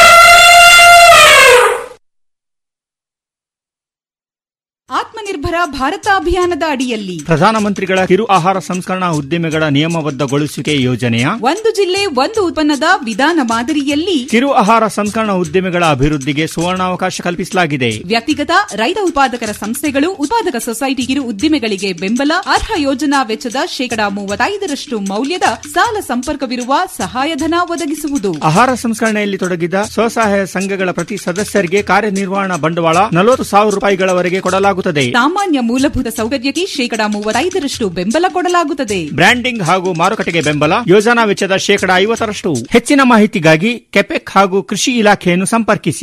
ಆತ್ಮನಿರ್ಭರ ಭಾರತ ಅಭಿಯಾನದ ಅಡಿಯಲ್ಲಿ ಪ್ರಧಾನಮಂತ್ರಿಗಳ ಕಿರು ಆಹಾರ ಸಂಸ್ಕರಣಾ ಉದ್ಯಮಿಗಳ ನಿಯಮಬದ್ಧಗೊಳಿಸುವಿಕೆ ಯೋಜನೆಯ ಒಂದು ಜಿಲ್ಲೆ ಒಂದು ಉತ್ಪನ್ನದ ವಿಧಾನ ಮಾದರಿಯಲ್ಲಿ ಕಿರು ಆಹಾರ ಸಂಸ್ಕರಣಾ ಉದ್ಯಮಿಗಳ ಅಭಿವೃದ್ಧಿಗೆ ಸುವರ್ಣಾವಕಾಶ ಕಲ್ಪಿಸಲಾಗಿದೆ ವ್ಯಕ್ತಿಗತ ರೈತ ಉತ್ಪಾದಕರ ಸಂಸ್ಥೆಗಳು ಉತ್ಪಾದಕ ಸೊಸೈಟಿ ಕಿರು ಉದ್ದಿಮೆಗಳಿಗೆ ಬೆಂಬಲ ಅರ್ಹ ಯೋಜನಾ ವೆಚ್ಚದ ಶೇಕಡಾ ಮೂವತ್ತೈದರಷ್ಟು ಮೌಲ್ಯದ ಸಾಲ ಸಂಪರ್ಕವಿರುವ ಸಹಾಯಧನ ಒದಗಿಸುವುದು ಆಹಾರ ಸಂಸ್ಕರಣೆಯಲ್ಲಿ ತೊಡಗಿದ ಸ್ವಸಹಾಯ ಸಂಘಗಳ ಪ್ರತಿ ಸದಸ್ಯರಿಗೆ ಕಾರ್ಯನಿರ್ವಹಣಾ ಬಂಡವಾಳ ನಲವತ್ತು ಸಾವಿರ ರೂಪಾಯಿಗಳವರೆಗೆ ಕೊಡಲಾಗುತ್ತದೆ ಸಾಮಾನ್ಯ ಮೂಲಭೂತ ಸೌಕರ್ಯಕ್ಕೆ ಶೇಕಡಾ ಮೂವತ್ತೈದರಷ್ಟು ಬೆಂಬಲ ಕೊಡಲಾಗುತ್ತದೆ ಬ್ರ್ಯಾಂಡಿಂಗ್ ಹಾಗೂ ಮಾರುಕಟ್ಟೆಗೆ ಬೆಂಬಲ ಯೋಜನಾ ವೆಚ್ಚದ ಶೇಕಡಾ ಐವತ್ತರಷ್ಟು ಹೆಚ್ಚಿನ ಮಾಹಿತಿಗಾಗಿ ಕೆಪೆಕ್ ಹಾಗೂ ಕೃಷಿ ಇಲಾಖೆಯನ್ನು ಸಂಪರ್ಕಿಸಿ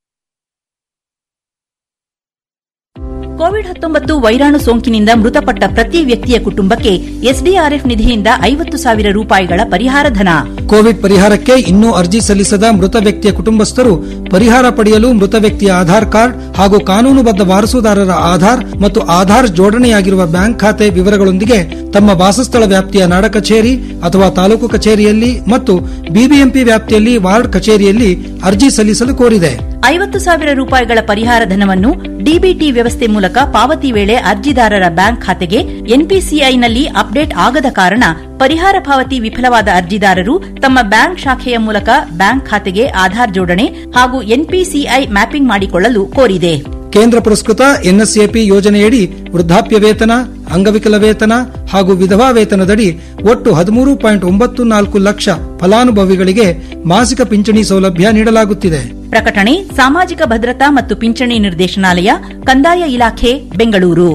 ಕೋವಿಡ್ ಹತ್ತೊಂಬತ್ತು ವೈರಾಣು ಸೋಂಕಿನಿಂದ ಮೃತಪಟ್ಟ ಪ್ರತಿ ವ್ಯಕ್ತಿಯ ಕುಟುಂಬಕ್ಕೆ ಎಸ್ಡಿಆರ್ಎಫ್ ನಿಧಿಯಿಂದ ಐವತ್ತು ಸಾವಿರ ರೂಪಾಯಿಗಳ ಪರಿಹಾರ ಧನ ಕೋವಿಡ್ ಪರಿಹಾರಕ್ಕೆ ಇನ್ನೂ ಅರ್ಜಿ ಸಲ್ಲಿಸದ ಮೃತ ವ್ಯಕ್ತಿಯ ಕುಟುಂಬಸ್ಥರು ಪರಿಹಾರ ಪಡೆಯಲು ಮೃತ ವ್ಯಕ್ತಿಯ ಆಧಾರ್ ಕಾರ್ಡ್ ಹಾಗೂ ಕಾನೂನುಬದ್ಧ ವಾರಸುದಾರರ ಆಧಾರ್ ಮತ್ತು ಆಧಾರ್ ಜೋಡಣೆಯಾಗಿರುವ ಬ್ಯಾಂಕ್ ಖಾತೆ ವಿವರಗಳೊಂದಿಗೆ ತಮ್ಮ ವಾಸಸ್ಥಳ ವ್ಯಾಪ್ತಿಯ ನಾಡ ಕಚೇರಿ ಅಥವಾ ತಾಲೂಕು ಕಚೇರಿಯಲ್ಲಿ ಮತ್ತು ಬಿಬಿಎಂಪಿ ವ್ಯಾಪ್ತಿಯಲ್ಲಿ ವಾರ್ಡ್ ಕಚೇರಿಯಲ್ಲಿ ಅರ್ಜಿ ಸಲ್ಲಿಸಲು ಕೋರಿದೆ ಐವತ್ತು ಸಾವಿರ ರೂಪಾಯಿಗಳ ಪರಿಹಾರ ಧನವನ್ನು ಡಿಬಿಟಿ ವ್ಯವಸ್ಥೆ ಮೂಲಕ ಪಾವತಿ ವೇಳೆ ಅರ್ಜಿದಾರರ ಬ್ಯಾಂಕ್ ಖಾತೆಗೆ ಎನ್ಪಿಸಿಐನಲ್ಲಿ ಅಪ್ಡೇಟ್ ಆಗದ ಕಾರಣ ಪರಿಹಾರ ಪಾವತಿ ವಿಫಲವಾದ ಅರ್ಜಿದಾರರು ತಮ್ಮ ಬ್ಯಾಂಕ್ ಶಾಖೆಯ ಮೂಲಕ ಬ್ಯಾಂಕ್ ಖಾತೆಗೆ ಆಧಾರ್ ಜೋಡಣೆ ಹಾಗೂ ಎನ್ಪಿಸಿಐ ಮ್ಯಾಪಿಂಗ್ ಮಾಡಿಕೊಳ್ಳಲು ಕೋರಿದೆ ಕೇಂದ್ರ ಪುರಸ್ಕೃತ ಎನ್ಎಸ್ಎಪಿ ಯೋಜನೆಯಡಿ ವೃದ್ಧಾಪ್ಯ ವೇತನ ಅಂಗವಿಕಲ ವೇತನ ಹಾಗೂ ವಿಧವಾ ವೇತನದಡಿ ಒಟ್ಟು ಹದಿಮೂರು ಪಾಯಿಂಟ್ ಒಂಬತ್ತು ನಾಲ್ಕು ಲಕ್ಷ ಫಲಾನುಭವಿಗಳಿಗೆ ಮಾಸಿಕ ಪಿಂಚಣಿ ಸೌಲಭ್ಯ ನೀಡಲಾಗುತ್ತಿದೆ ಪ್ರಕಟಣೆ ಸಾಮಾಜಿಕ ಭದ್ರತಾ ಮತ್ತು ಪಿಂಚಣಿ ನಿರ್ದೇಶನಾಲಯ ಕಂದಾಯ ಇಲಾಖೆ ಬೆಂಗಳೂರು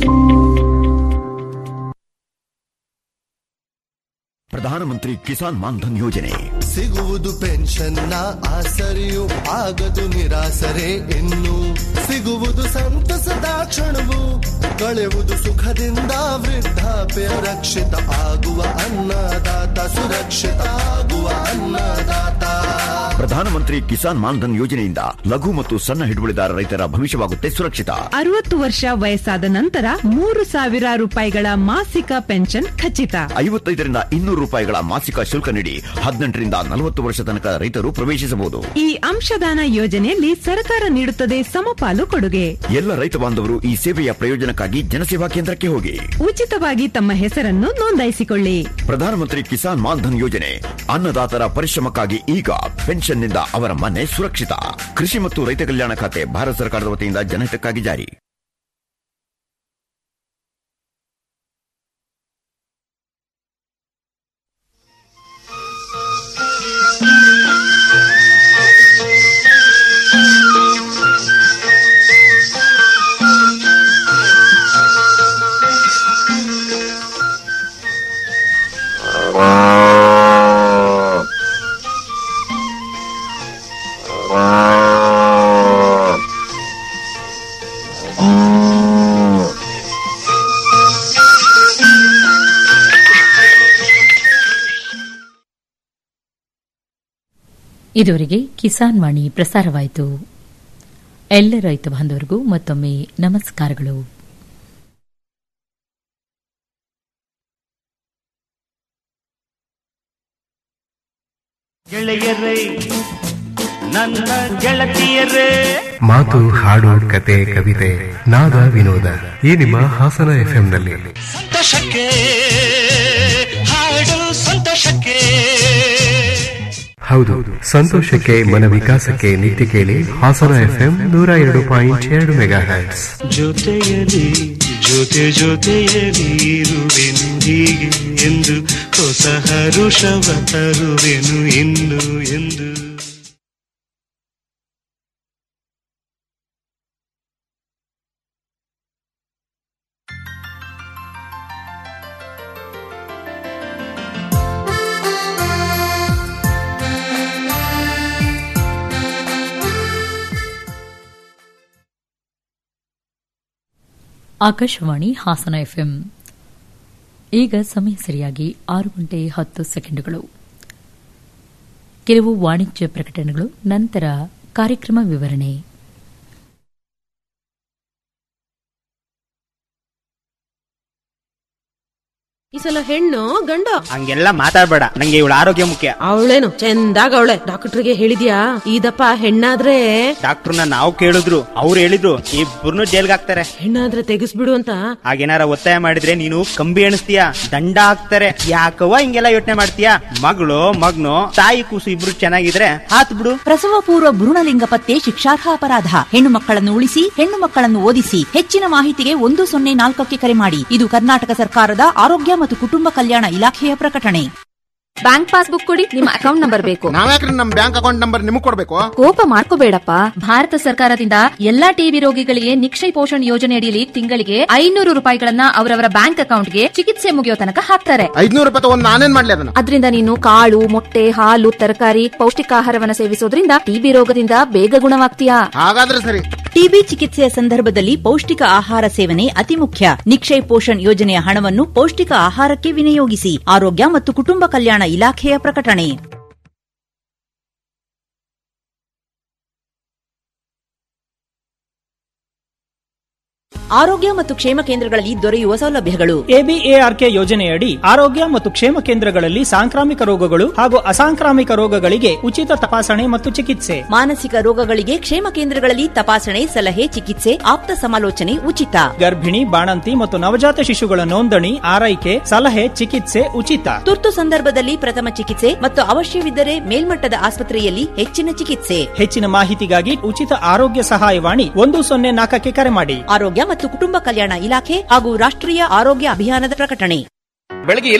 ಪ್ರಧಾನಮಂತ್ರಿ ಕಿಸಾನ್ ಮಾನ್ಧನ್ ಯೋಜನೆ ಸಿಗುವುದು ಪೆನ್ಷನ್ನ ಆಸರೆಯು ಆಗದು ನಿರಾಸರೆ ಇನ್ನು ಸಿಗುವುದು ಸಂತಸದ ಕ್ಷಣವು ಕಳೆವುದು ಸುಖದಿಂದ ವೃದ್ಧಾಪ್ಯ ರಕ್ಷಿತ ಆಗುವ ಅನ್ನದಾತ ಸುರಕ್ಷಿತ ಆಗುವ ಅನ್ನದಾತ ಪ್ರಧಾನಮಂತ್ರಿ ಕಿಸಾನ್ ಮಾನ್ಧನ್ ಯೋಜನೆಯಿಂದ ಲಘು ಮತ್ತು ಸಣ್ಣ ಹಿಡುವಳಿದಾರ ರೈತರ ಭವಿಷ್ಯವಾಗುತ್ತೆ ಸುರಕ್ಷಿತ ಅರವತ್ತು ವರ್ಷ ವಯಸ್ಸಾದ ನಂತರ ಮೂರು ಸಾವಿರ ರೂಪಾಯಿಗಳ ಮಾಸಿಕ ಪೆನ್ಷನ್ ಖಚಿತ ಐವತ್ತೈದರಿಂದ ಇನ್ನೂರು ರೂಪಾಯಿಗಳ ಮಾಸಿಕ ಶುಲ್ಕ ನೀಡಿ ಹದಿನೆಂಟರಿಂದ ನಲವತ್ತು ವರ್ಷ ತನಕ ರೈತರು ಪ್ರವೇಶಿಸಬಹುದು ಈ ಅಂಶದಾನ ಯೋಜನೆಯಲ್ಲಿ ಸರ್ಕಾರ ನೀಡುತ್ತದೆ ಸಮಪಾಲು ಕೊಡುಗೆ ಎಲ್ಲ ರೈತ ಬಾಂಧವರು ಈ ಸೇವೆಯ ಪ್ರಯೋಜನಕ್ಕಾಗಿ ಜನಸೇವಾ ಕೇಂದ್ರಕ್ಕೆ ಹೋಗಿ ಉಚಿತವಾಗಿ ತಮ್ಮ ಹೆಸರನ್ನು ನೋಂದಾಯಿಸಿಕೊಳ್ಳಿ ಪ್ರಧಾನಮಂತ್ರಿ ಕಿಸಾನ್ ಮಾನ್ಧನ್ ಯೋಜನೆ ಅನ್ನದಾತರ ಪರಿಶ್ರಮಕ್ಕಾಗಿ ಈಗ ಪೆನ್ಷನ್ನಿಂದ ಅವರ ಮನೆ ಸುರಕ್ಷಿತ ಕೃಷಿ ಮತ್ತು ರೈತ ಕಲ್ಯಾಣ ಖಾತೆ ಭಾರತ ಸರ್ಕಾರದ ವತಿಯಿಂದ ಜನಹಿತಕ್ಕಾಗಿ ಜಾರಿ ಇದುವರೆಗೆ ಕಿಸಾನ್ ವಾಣಿ ಪ್ರಸಾರವಾಯಿತು ಎಲ್ಲ ರೈತ ಬಾಂಧವರಿಗೂ ಮತ್ತೊಮ್ಮೆ ನಮಸ್ಕಾರಗಳು ಗೆಳೆಯರೇ ನನ್ನ ಗೆಳತಿಯರೇ ಮಾತು ಹಾಡು ಕತೆ ಕವಿತೆ ನಾದ ವಿನೋದ ಈ ನಿಮ್ಮ ಹಾಸನ ಎಫ್ಎಂನಲ್ಲಿ ಸಂತೋಷಕ್ಕೆ ಹಾಡು ಸಂತೋಷಕ್ಕೆ ಹೌದು ಸಂತೋಷಕ್ಕೆ ಮನ ವಿಕಾಸಕ್ಕೆ ನಿತ್ಯ ಕೇಳಿ ಹಾಸನ ಎಫ್ಎಂ ನೂರ ಎರಡು ಪಾಯಿಂಟ್ ಎರಡು ಮೆಗಾ ಹ್ಯಾಟ್ಸ್ ಜೊತೆಯಲಿ ಜೊತೆ ಜೊತೆಯಲಿ ಇರುವೆನು ಹೀಗೆ ಎಂದು ಹೊಸ ಹರುಷವ ತರುವೆನು ಇನ್ನು ಎಂದು ಆಕಾಶವಾಣಿ ಹಾಸನ ಎಫ್ಎಂ ಈಗ ಸಮಯ ಸರಿಯಾಗಿ ಆರು ಗಂಟೆ ಹತ್ತು ಸೆಕೆಂಡುಗಳು ಕೆಲವು ವಾಣಿಜ್ಯ ಪ್ರಕಟಣೆಗಳು ನಂತರ ಕಾರ್ಯಕ್ರಮ ವಿವರಣೆ ಈ ಸಲ ಹೆಣ್ಣು ಗಂಡು ಹಂಗೆಲ್ಲ ಮಾತಾಡ್ಬೇಡ ನಂಗೆ ಇವಳ ಆರೋಗ್ಯ ಮುಖ್ಯ ಅವಳೇನು ಚಂದಾಗ ಅವಳೆ ಡಾಕ್ಟರ್ಗೆ ಹೇಳಿದ್ಯಾ ಇದಪ್ಪ ಹೆಣ್ಣಾದ್ರೆ ಡಾಕ್ಟರ್ನ ನಾವು ಕೇಳಿದ್ರು ಅವ್ರು ಹೇಳಿದ್ರು ಇಬ್ಬರನ್ನು ಜೈಲ್ಗೆ ಹಾಕ್ತಾರೆ ಹೆಣ್ಣಾದ್ರೆ ತೆಗಿಸ್ಬಿಡು ಅಂತ ಹಾಗೇನಾರ ಒತ್ತಾಯ ಮಾಡಿದ್ರೆ ನೀನು ಕಂಬಿ ಎಣಿಸ್ತೀಯ ದಂಡ ಹಾಕ್ತಾರೆ ಯಾಕವ್ವ ಹಿಂಗೆಲ್ಲ ಯೋಚನೆ ಮಾಡ್ತೀಯ ಮಗಳು ಮಗ್ನು ತಾಯಿ ಕೂಸು ಇಬ್ರು ಚೆನ್ನಾಗಿದ್ರೆ ಹಾತ್ ಬಿಡು ಪ್ರಸವ ಪೂರ್ವ ಭ್ರೂಣಲಿಂಗ ಪತ್ತೆ ಶಿಕ್ಷಾರ್ಹ ಅಪರಾಧ ಹೆಣ್ಣು ಮಕ್ಕಳನ್ನು ಉಳಿಸಿ ಹೆಣ್ಣು ಮಕ್ಕಳನ್ನು ಓದಿಸಿ ಹೆಚ್ಚಿನ ಮಾಹಿತಿಗೆ ಒಂದು ಸೊನ್ನೆ ನಾಲ್ಕಕ್ಕೆ ಕರೆ ಮಾಡಿ ಇದು ಕರ್ನಾಟಕ ಸರ್ಕಾರದ ಆರೋಗ್ಯ ಮತ್ತು ಕುಟುಂಬ ಕಲ್ಯಾಣ ಇಲಾಖೆಯ ಪ್ರಕಟಣೆ ಬ್ಯಾಂಕ್ ಪಾಸ್ಬುಕ್ ಕೊಡಿ ನಿಮ್ಮ ಅಕೌಂಟ್ ನಂಬರ್ ಬೇಕು ನಾವ್ಯಾಕ್ರಿ ನಮ್ ಬ್ಯಾಂಕ್ ಅಕೌಂಟ್ ನಂಬರ್ ನಿಮಗ್ ಕೊಡ್ಬೇಕು ಕೋಪ ಮಾಡ್ಕೋಬೇಡಪ್ಪ ಭಾರತ ಸರ್ಕಾರದಿಂದ ಎಲ್ಲಾ ಟಿಬಿ ರೋಗಿಗಳಿಗೆ ನಿಕ್ಷಯ ಪೋಷಣ್ ಯೋಜನೆ ಅಡಿಯಲ್ಲಿ ತಿಂಗಳಿಗೆ ಐನೂರು ರೂಪಾಯಿಗಳನ್ನ ಅವರವರ ಬ್ಯಾಂಕ್ ಅಕೌಂಟ್ಗೆ ಚಿಕಿತ್ಸೆ ಮುಗಿಯೋ ತನಕ ಹಾಕ್ತಾರೆ ಐದ್ನೂರು ರೂಪಾಯಿ ತಗೊಂಡ್ ನಾನೇನ್ ಮಾಡ್ಲಿ ಅದನ್ನ ಅದರಿಂದ ನೀನು ಕಾಳು ಮೊಟ್ಟೆ ಹಾಲು ತರಕಾರಿ ಪೌಷ್ಟಿಕಾಹಾರವನ್ನ ಸೇವಿಸೋದ್ರಿಂದ ಟಿಬಿ ರೋಗದಿಂದ ಬೇಗ ಗುಣವಾಗ್ತೀಯಾ ಹಾಗಾದ್ರೆ ಸರಿ ಟಿಬಿ ಚಿಕಿತ್ಸೆಯ ಸಂದರ್ಭದಲ್ಲಿ ಪೌಷ್ಟಿಕ ಆಹಾರ ಸೇವನೆ ಅತಿ ಮುಖ್ಯ ನಿಕ್ಷಯ್ ಪೋಷಣ್ ಯೋಜನೆಯ ಹಣವನ್ನು ಪೌಷ್ಟಿಕ ಆಹಾರಕ್ಕೆ ವಿನಿಯೋಗಿಸಿ ಆರೋಗ್ಯ ಮತ್ತು ಕುಟುಂಬ ಕಲ್ಯಾಣ ಇಲಾಖೆಯ ಪ್ರಕಟಣೆ ಆರೋಗ್ಯ ಮತ್ತು ಕ್ಷೇಮ ಕೇಂದ್ರಗಳಲ್ಲಿ ದೊರೆಯುವ ಸೌಲಭ್ಯಗಳು ಎಬಿಎಆರ್ಕೆ ಯೋಜನೆಯಡಿ ಆರೋಗ್ಯ ಮತ್ತು ಕ್ಷೇಮ ಕೇಂದ್ರಗಳಲ್ಲಿ ಸಾಂಕ್ರಾಮಿಕ ರೋಗಗಳು ಹಾಗೂ ಅಸಾಂಕ್ರಾಮಿಕ ರೋಗಗಳಿಗೆ ಉಚಿತ ತಪಾಸಣೆ ಮತ್ತು ಚಿಕಿತ್ಸೆ ಮಾನಸಿಕ ರೋಗಗಳಿಗೆ ಕ್ಷೇಮ ಕೇಂದ್ರಗಳಲ್ಲಿ ತಪಾಸಣೆ ಸಲಹೆ ಚಿಕಿತ್ಸೆ ಆಪ್ತ ಸಮಾಲೋಚನೆ ಉಚಿತ ಗರ್ಭಿಣಿ ಬಾಣಂತಿ ಮತ್ತು ನವಜಾತ ಶಿಶುಗಳ ನೋಂದಣಿ ಆರೈಕೆ ಸಲಹೆ ಚಿಕಿತ್ಸೆ ಉಚಿತ ತುರ್ತು ಸಂದರ್ಭದಲ್ಲಿ ಪ್ರಥಮ ಚಿಕಿತ್ಸೆ ಮತ್ತು ಅವಶ್ಯವಿದ್ದರೆ ಮೇಲ್ಮಟ್ಟದ ಆಸ್ಪತ್ರೆಯಲ್ಲಿ ಹೆಚ್ಚಿನ ಚಿಕಿತ್ಸೆ ಹೆಚ್ಚಿನ ಮಾಹಿತಿಗಾಗಿ ಉಚಿತ ಆರೋಗ್ಯ ಸಹಾಯವಾಣಿ ಒಂದು ಸೊನ್ನೆ ನಾಲ್ಕಕ್ಕೆ ಕರೆ ಮಾಡಿ ಆರೋಗ್ಯ ಮತ್ತು ಕುಟುಂಬ ಕಲ್ಯಾಣ ಇಲಾಖೆ ಹಾಗೂ ರಾಷ್ಟ್ರೀಯ ಆರೋಗ್ಯ ಅಭಿಯಾನದ ಪ್ರಕಟಣೆ ಬೆಳಗ್ಗೆ